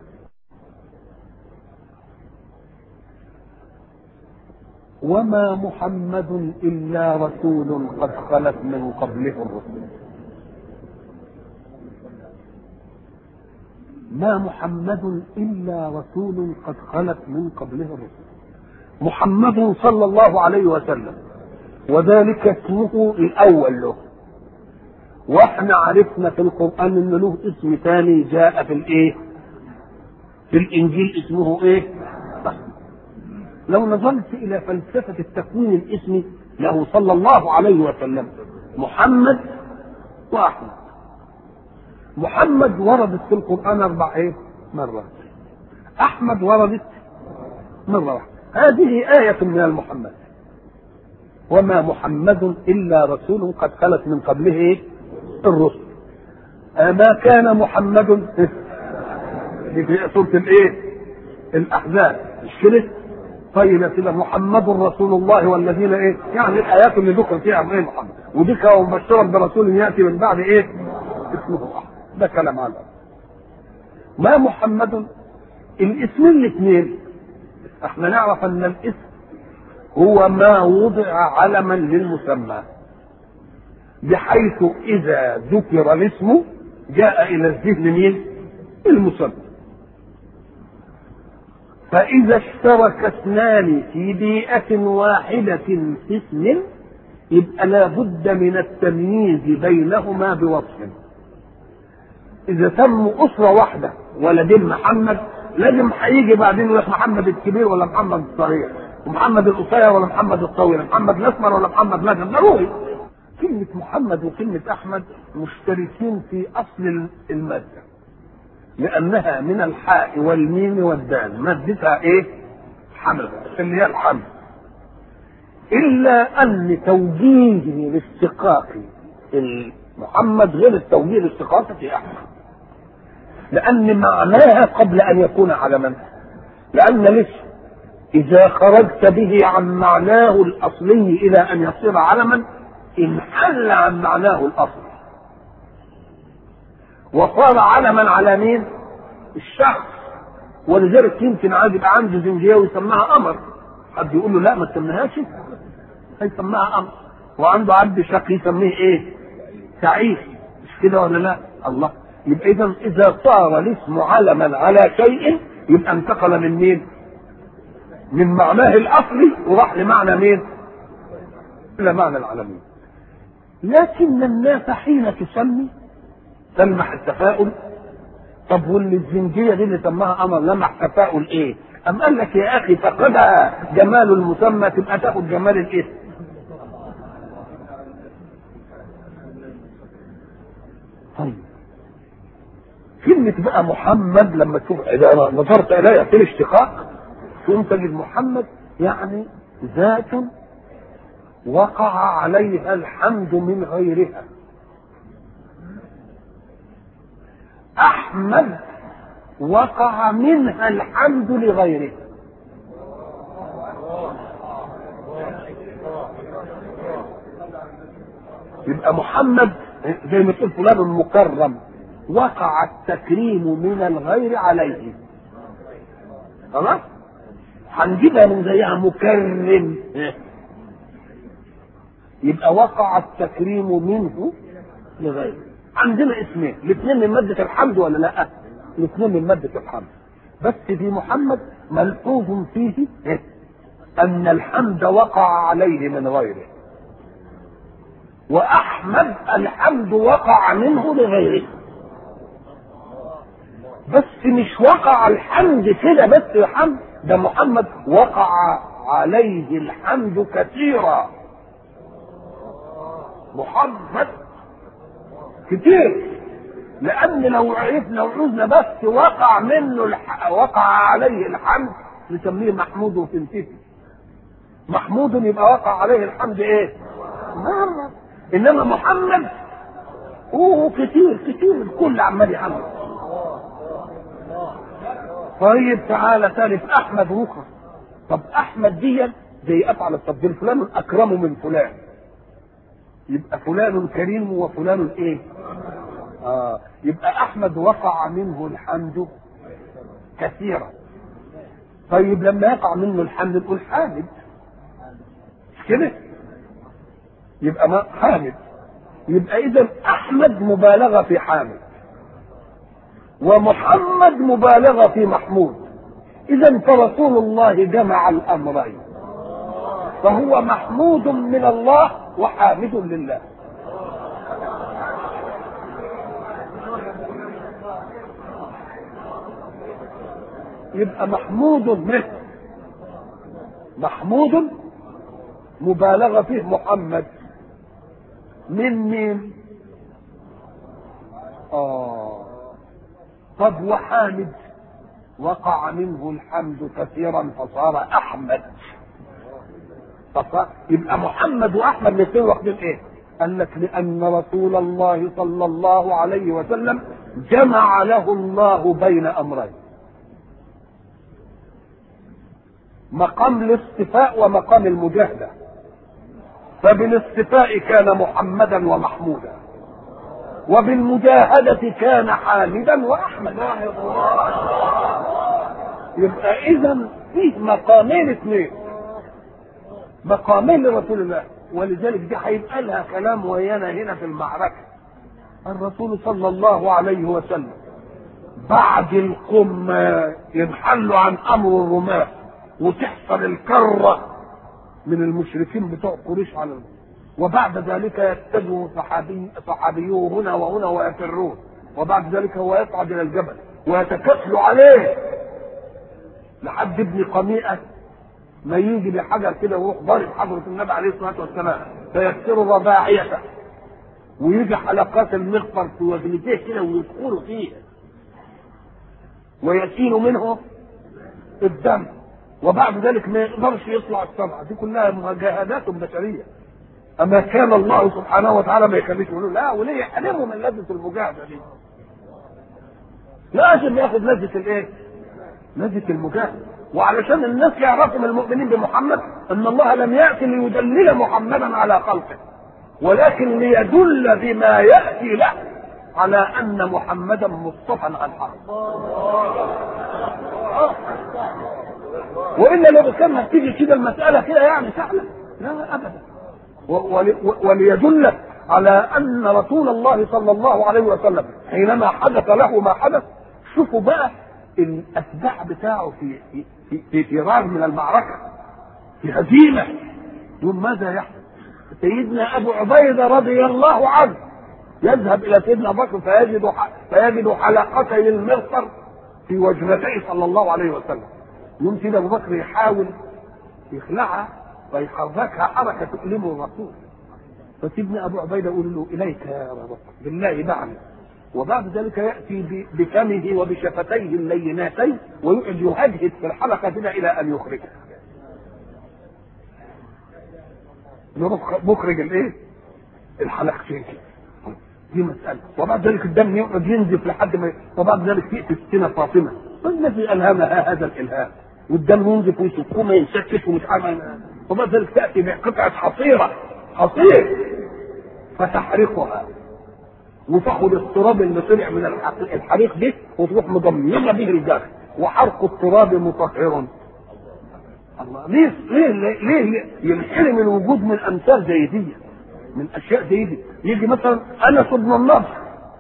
وما محمد إلا رسول قد خلت من قبله الرسل ما محمد إلا رسول قد خلت من قبله الرسل محمد صلى الله عليه وسلم وذلك اسمه الأول له واحنا عرفنا في القرآن ان له اسم ثاني جاء في الايه في الانجيل اسمه ايه لو نظرت الى فلسفه التكوين الاسمي له صلى الله عليه وسلم محمد واحمد محمد وردت في القران اربع ايه مرات احمد وردت مره واحده هذه ايه من المحمد وما محمد الا رسول قد خلت من قبله ايه الرسل ما كان محمد في سوره الايه الاحزاب مش كده طيب يا سيدي محمد رسول الله والذين ايه يعني الايات اللي ذكر فيها ايه محمد وذكر ومبشرا برسول ياتي من بعد ايه اسمه احمد ده كلام على ما محمد الاسمين الاثنين احنا نعرف ان الاسم هو ما وضع علما للمسمى بحيث اذا ذكر الاسم جاء الى الذهن مين المسمى فإذا اشترك اثنان في بيئة واحدة في اسم يبقى لابد من التمييز بينهما بوصف إذا تموا أسرة واحدة ولدين محمد لازم هيجي بعدين يقول محمد الكبير ولا محمد الصغير ومحمد القصير ولا محمد الطويل محمد الأسمر ولا محمد الأسمر ضروري كلمة محمد وكلمة أحمد مشتركين في أصل المادة لأنها من الحاء والميم والدال مادتها إيه؟ حمل اللي هي الحمل إلا أن توجيه الاشتقاق محمد غير التوجيه الاشتقاقي في أحمد لأن معناها قبل أن يكون علما لأن لسه إذا خرجت به عن معناه الأصلي إلى أن يصير علما انحل عن معناه الأصلي وصار علما على مين؟ الشخص ولذلك يمكن عايز يبقى عنده زنجيه ويسميها قمر حد يقول له لا ما تسميهاش هيسميها قمر وعنده عبد شقي يسميه ايه؟ سعيد مش كده ولا لا؟ الله يبقى اذا اذا صار الاسم علما على شيء يبقى انتقل من مين؟ من معناه الاصلي وراح لمعنى مين؟ الى معنى العالمين لكن الناس حين تسمي تلمح التفاؤل طب واللي الزنجية دي اللي سماها امر لمح تفاؤل ايه؟ أم قال لك يا أخي فقدها جمال المسمى تبقى تاخد جمال الاسم. طيب كلمة بقى محمد لما تشوف إذا نظرت إليها في الاشتقاق تقوم تجد محمد يعني ذات وقع عليها الحمد من غيرها أحمد وقع منها الحمد لغيرها يبقى محمد زي ما تقول فلان مكرم وقع التكريم من الغير عليه خلاص هنجيبها من زيها مكرم يبقى وقع التكريم منه لغيره عندنا اسمين الاثنين من مادة الحمد ولا لا الاثنين من مادة الحمد بس في محمد ملحوظ فيه ان الحمد وقع عليه من غيره واحمد الحمد وقع منه لغيره بس مش وقع الحمد كده بس الحمد ده محمد وقع عليه الحمد كثيرا محمد كتير لان لو عرفنا وعوزنا بس وقع منه الح... وقع عليه الحمد نسميه محمود وتنتهي محمود يبقى وقع عليه الحمد ايه مرة انما محمد اوه كتير كتير الكل عمال يحمد طيب تعالى ثالث احمد وخر طب احمد دي زي افعل التفضيل فلان اكرم من فلان يبقى فلان كريم وفلان ايه آه يبقى احمد وقع منه الحمد كثيرا طيب لما يقع منه الحمد نقول حامد مش كده يبقى ما حامد يبقى اذا احمد مبالغه في حامد ومحمد مبالغه في محمود اذا فرسول الله جمع الامرين فهو محمود من الله وحامد لله يبقى محمود منه محمود مبالغه فيه محمد من مين اه طب وحامد وقع منه الحمد كثيرا فصار احمد فصار يبقى محمد واحمد الاثنين واخدين ايه قال لك لان رسول الله صلى الله عليه وسلم جمع له الله بين امرين مقام الاصطفاء ومقام المجاهده فبالاصطفاء كان محمدا ومحمودا وبالمجاهدة كان حامدا وأحمدا يبقى إذا فيه مقامين اثنين مقامين لرسول الله ولذلك دي هيبقى لها كلام ويانا هنا في المعركة الرسول صلى الله عليه وسلم بعد القمة ينحل عن أمر الرماة وتحصل الكرة من المشركين بتوع قريش على المسلمين وبعد ذلك يتجه صحابي صحابيوه هنا وهنا ويفرون وبعد ذلك هو يصعد الى الجبل ويتكتل عليه لحد ابن قميئة ما يجي بحجر كده ويروح ضارب حضرة النبي عليه الصلاة والسلام فيكسر رباعيته ويجي حلقات المغفر في وجنتيه كده ويدخلوا فيه ويسيل منه الدم وبعد ذلك ما يقدرش يطلع السبعة دي كلها مجاهدات بشرية أما كان الله سبحانه وتعالى ما يخليش يقولوا لا وليه يحرموا من لذة المجاهدة دي لازم ياخد لذة الايه؟ لذة المجاهدة وعلشان الناس يعرفوا من المؤمنين بمحمد ان الله لم يأتي ليدلل محمدا على خلقه ولكن ليدل بما يأتي له على ان محمدا مصطفى عن حق والا لو كان هتيجي كده المساله كده يعني سهله لا ابدا وليدلك على ان رسول الله صلى الله عليه وسلم حينما حدث له ما حدث شوفوا بقى الاتباع بتاعه في في في, في فرار من المعركه في هزيمه يوم ماذا يحدث؟ سيدنا ابو عبيده رضي الله عنه يذهب الى سيدنا ابو بكر فيجد فيجد حلقتي المغفر في وجنتيه صلى الله عليه وسلم يوم سيدنا ابو بكر يحاول يخلعها فيحركها حركه تؤلمه الرسول فسيدنا ابو عبيده يقول له اليك يا ابا بكر بالله دعني وبعد ذلك ياتي بفمه وبشفتيه اللينتين ويقعد يهدهد في الحلقه كده الى ان يخرجها مخرج الايه؟ الحلقتين كده دي مسألة وبعد ذلك الدم يقعد ينزف لحد ما وبعد ذلك تأتي ستنا فاطمة الذي ألهمها هذا الإلهام والدم ينزف ويسكوه ما ينشكش ومش عارف وبعد ذلك تأتي بقطعة حصيرة حصير فتحرقها وتاخد التراب اللي طلع من الحريق ده وتروح مضممه به الجرح وحرق التراب مطهر الله ليه ليه ليه, ليه ينحرم الوجود من امثال زي دي من اشياء زي دي يجي مثلا انس بن النضر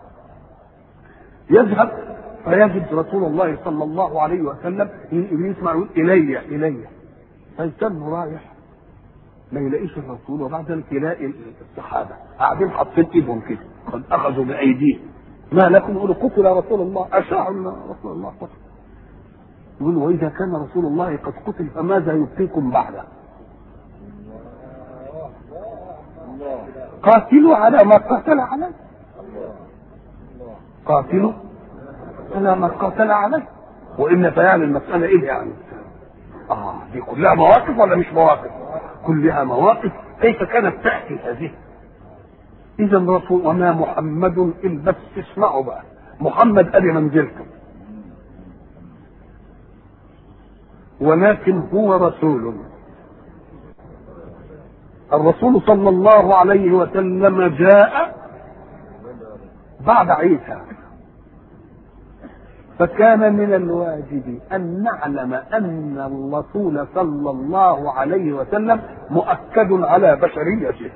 يذهب فيجد رسول الله صلى الله عليه وسلم يسمع يقول الي الي فيستنى رايح ما يلاقيش الرسول وبعد ذلك يلاقي الصحابه قاعدين حاطين ايدهم كده قد اخذوا بايديهم ما لكم يقولوا قتل رسول الله اشاعوا ان رسول الله قتل يقول واذا كان رسول الله قد قتل فماذا يبقيكم بعده قاتلوا على ما قاتل عليه قاتلوا على ما قاتل عليه وان فيعني المساله ايه يعني اه دي كلها مواقف ولا مش مواقف كلها مواقف كيف كانت تاتي هذه اذا رسول وما محمد الا بس اسمعوا بقى محمد ادي منزلته ولكن هو رسول الرسول صلى الله عليه وسلم جاء بعد عيسى فكان من الواجب ان نعلم ان الرسول صلى الله عليه وسلم مؤكد على بشريته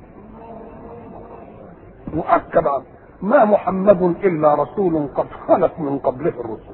مؤكد ما محمد الا رسول قد خلت من قبله الرسل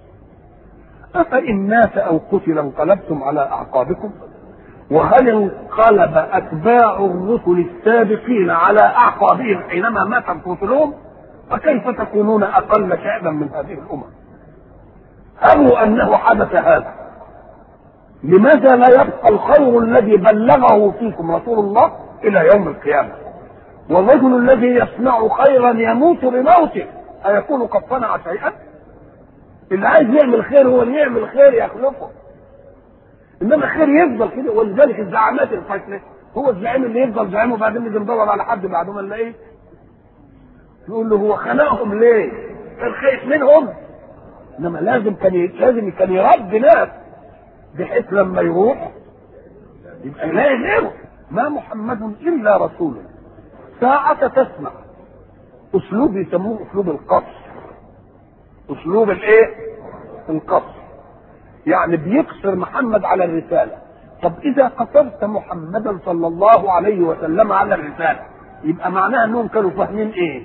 افان مات او قتل انقلبتم على اعقابكم وهل انقلب اتباع الرسل السابقين على اعقابهم حينما ماتت رسلهم فكيف تكونون اقل شعبا من هذه الامم اروا انه حدث هذا لماذا لا يبقى الخير الذي بلغه فيكم رسول الله الى يوم القيامه والرجل الذي يصنع خيرا يموت بموته ايكون قد صنع شيئا اللي عايز يعمل خير هو اللي يعمل خير يخلقه انما الخير يفضل كده ولذلك الزعامات الفاشله هو الزعيم اللي يفضل زعيم وبعدين يجي ندور على حد بعدهم الا ايه يقول له هو خلقهم ليه؟ كان خايف منهم انما لازم كان لازم كان يربي ناس بحيث لما يروح يبقى يلاقي غيره ما محمد الا رسول ساعة تسمع اسلوب يسموه اسلوب القصر اسلوب الايه؟ القصر يعني بيقصر محمد على الرساله طب اذا قصرت محمدا صلى الله عليه وسلم على الرساله يبقى معناها انهم كانوا فاهمين ايه؟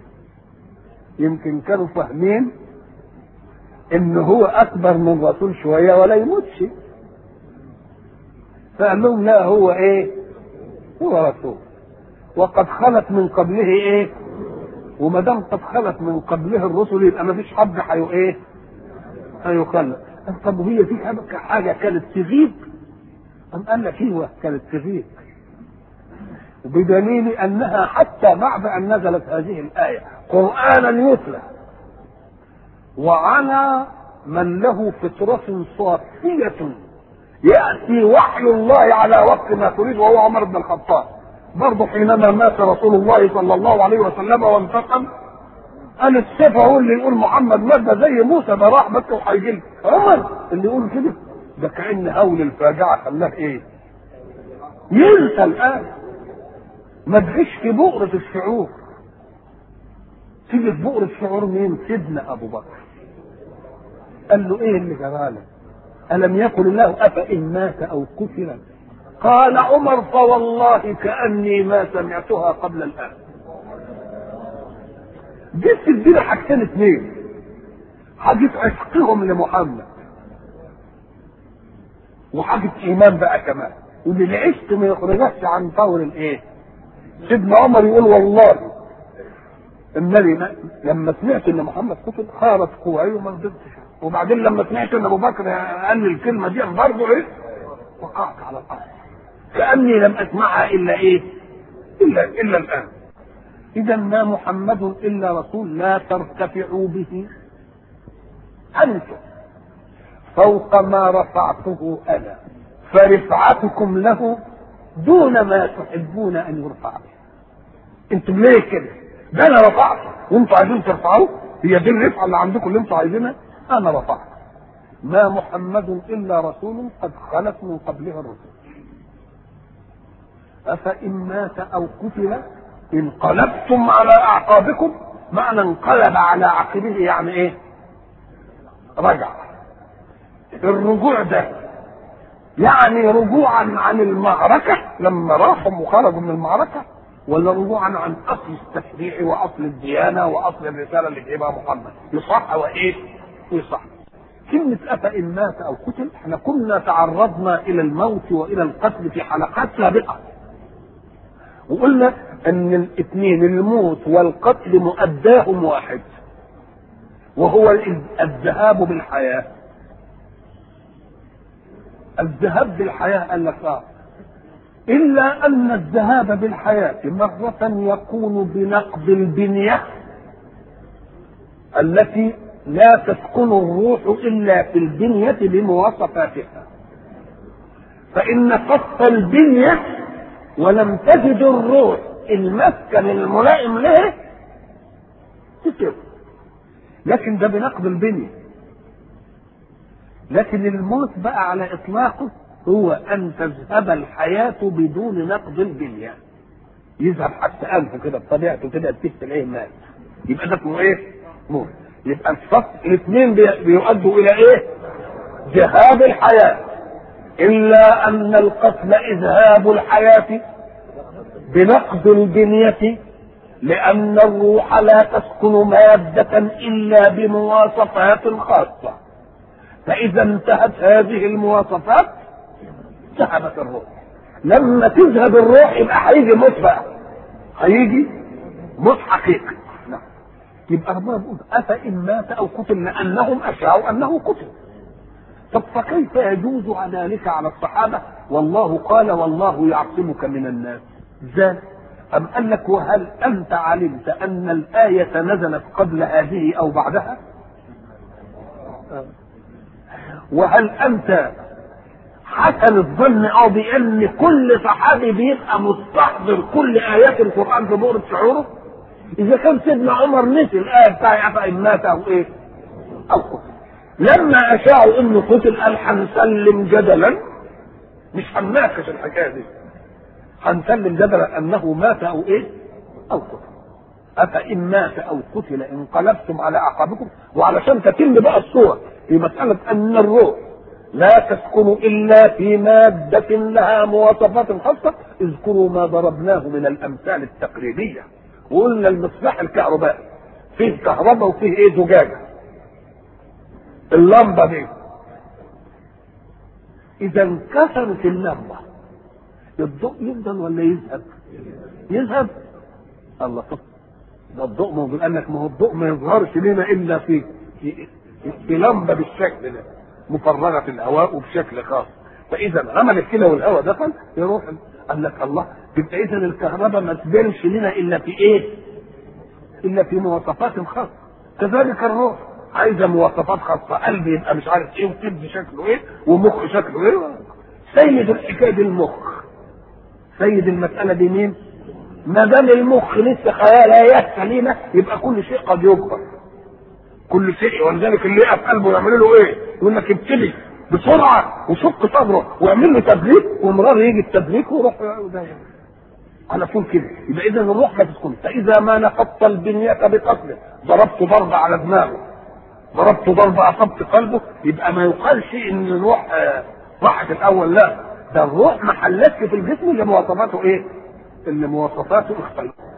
يمكن كانوا فاهمين ان هو اكبر من رسول شويه ولا يموتش فقال لهم لا هو ايه هو رسول وقد خلت من قبله ايه وما دام قد خلت من قبله الرسل يبقى ما فيش حد حيو ايه هيخلق طب هي في حاجه كانت تغيب أم قال لك ايوه كانت تغيب بدليل انها حتى بعد ان نزلت هذه الايه قرانا يتلى وعلى من له فطرة صافية يأتي وحي الله على وقت ما تريد وهو عمر بن الخطاب برضه حينما مات رسول الله صلى الله عليه وسلم وانتقم قال السيف هو اللي يقول محمد مات ده زي موسى ده راح مكه وهيجي عمر اللي يقول كده ده كأن هول الفاجعة خلاه ايه؟ ينسى الآن ما تجيش في بؤرة الشعور تيجي في بؤرة الشعور مين؟ سيدنا أبو بكر قال له ايه اللي جرالك؟ ألم يقل الله أفإن مات أو قتل قال عمر فوالله كأني ما سمعتها قبل الآن دي تدينا حاجتين اثنين حاجة عشقهم لمحمد وحاجة إيمان بقى كمان واللي العشق ما يخرجكش عن طور الإيه؟ سيدنا عمر يقول والله النبي لما سمعت ان محمد قتل خارت قواي وما قدرتش وبعدين لما سمعت ان ابو بكر قال لي الكلمه دي برضه ايه؟ وقعت على الارض كاني لم اسمعها الا ايه؟ الا الا الان اذا ما محمد الا رسول لا ترتفعوا به انتم فوق ما رفعته انا فرفعتكم له دون ما تحبون ان يرفع به انتم ليه كده ده انا رفعته وانتم عايزين ترفعوه هي دي الرفعه اللي عندكم اللي انتم عايزينها انا رفعت ما محمد الا رسول قد خلت من قبله الرسل افان مات او قتل انقلبتم على اعقابكم معنى انقلب على عقبه يعني ايه رجع الرجوع ده يعني رجوعا عن المعركة لما راحوا وخرجوا من المعركة ولا رجوعا عن أصل التشريع وأصل الديانة وأصل الرسالة اللي جايبها محمد يصح وإيه؟ يصح كلمة أفإن مات أو قتل احنا كنا تعرضنا إلى الموت وإلى القتل في حلقات سابقة وقلنا أن الاثنين الموت والقتل مؤداهم واحد وهو الذهاب بالحياة الذهاب بالحياة قال لك اه إلا أن الذهاب بالحياة مرة يكون بنقض البنية التي لا تسكن الروح إلا في البنية بمواصفاتها فإن قص البنية ولم تجد الروح المسكن الملائم له تسير لكن ده بنقض البنية لكن الموت بقى على إطلاقه هو أن تذهب الحياة بدون نقض البنية يذهب حتى أنفه كده بطبيعته كده تكتب إيه مات يبقى ده اسمه إيه؟ موت يبقى الفصل الاثنين بيؤدوا إلى إيه؟ ذهاب الحياة إلا أن القتل إذهاب الحياة بنقض البنية لأن الروح لا تسكن مادة إلا بمواصفات خاصة فإذا انتهت هذه المواصفات ذهبت الروح لما تذهب الروح يبقى هيجي موت بقى هيجي موت حقيقي نعم يبقى ربنا بيقول أفإن مات أو قتل لأنهم أشاعوا أنه قتل طب فكيف يجوز ذلك على الصحابة والله قال والله يعصمك من الناس ازاي أم قال لك وهل أنت علمت أن الآية نزلت قبل هذه أو بعدها وهل أنت حسن الظن أو بأن كل صحابي بيبقى مستحضر كل آيات القرآن في بؤرة شعوره إذا كان سيدنا عمر نسي الآية بتاع أفإن مات أو إيه أو قتل لما أشاعوا إنه قتل قال هنسلم جدلا مش هنناقش الحكاية دي هنسلم جدلا انه مات او ايه او قتل افان مات او قتل انقلبتم على اعقابكم وعلشان تتم بقى الصور في مساله ان الروح لا تسكن الا في ماده لها مواصفات خاصه اذكروا ما ضربناه من الامثال التقريبيه وقلنا المصباح الكهربائي فيه كهرباء وفيه ايه زجاجه اللمبه دي اذا انكسرت اللمبه الضوء يفضل ولا يذهب؟ يذهب الله طب ده الضوء موجود قال لك ما هو الضوء ما يظهرش لنا الا في في, في لمبه بالشكل ده مفرغه في الهواء وبشكل خاص فاذا عملت كده والهواء دخل يروح قال لك الله يبقى اذا الكهرباء ما تبانش لنا الا في ايه؟ الا في مواصفات خاصه كذلك الروح عايزه مواصفات خاصه قلب يبقى مش عارف ايه وكبد شكله ايه ومخ شكله ايه سيد الحكايه دي المخ سيد المسألة دي مين؟ ما دام المخ لسه خيالات سليمة يبقى كل شيء قد يكبر. كل شيء ولذلك اللي يقف قلبه يعمل له ايه؟ يقول لك ابتدي بسرعة وشق صدره واعمل له تدريك ومرار يجي التدريك ويروح على طول كده يبقى اذا الروح ما تسكن فاذا ما نقضت البنية بقتله ضربت ضربة على دماغه ضربت ضربة اصبت قلبه يبقى ما يقالش ان الروح راحت الاول لا ده الروح ما حلتش في الجسم اللي مواصفاته ايه؟ اللي مواصفاته اختلفت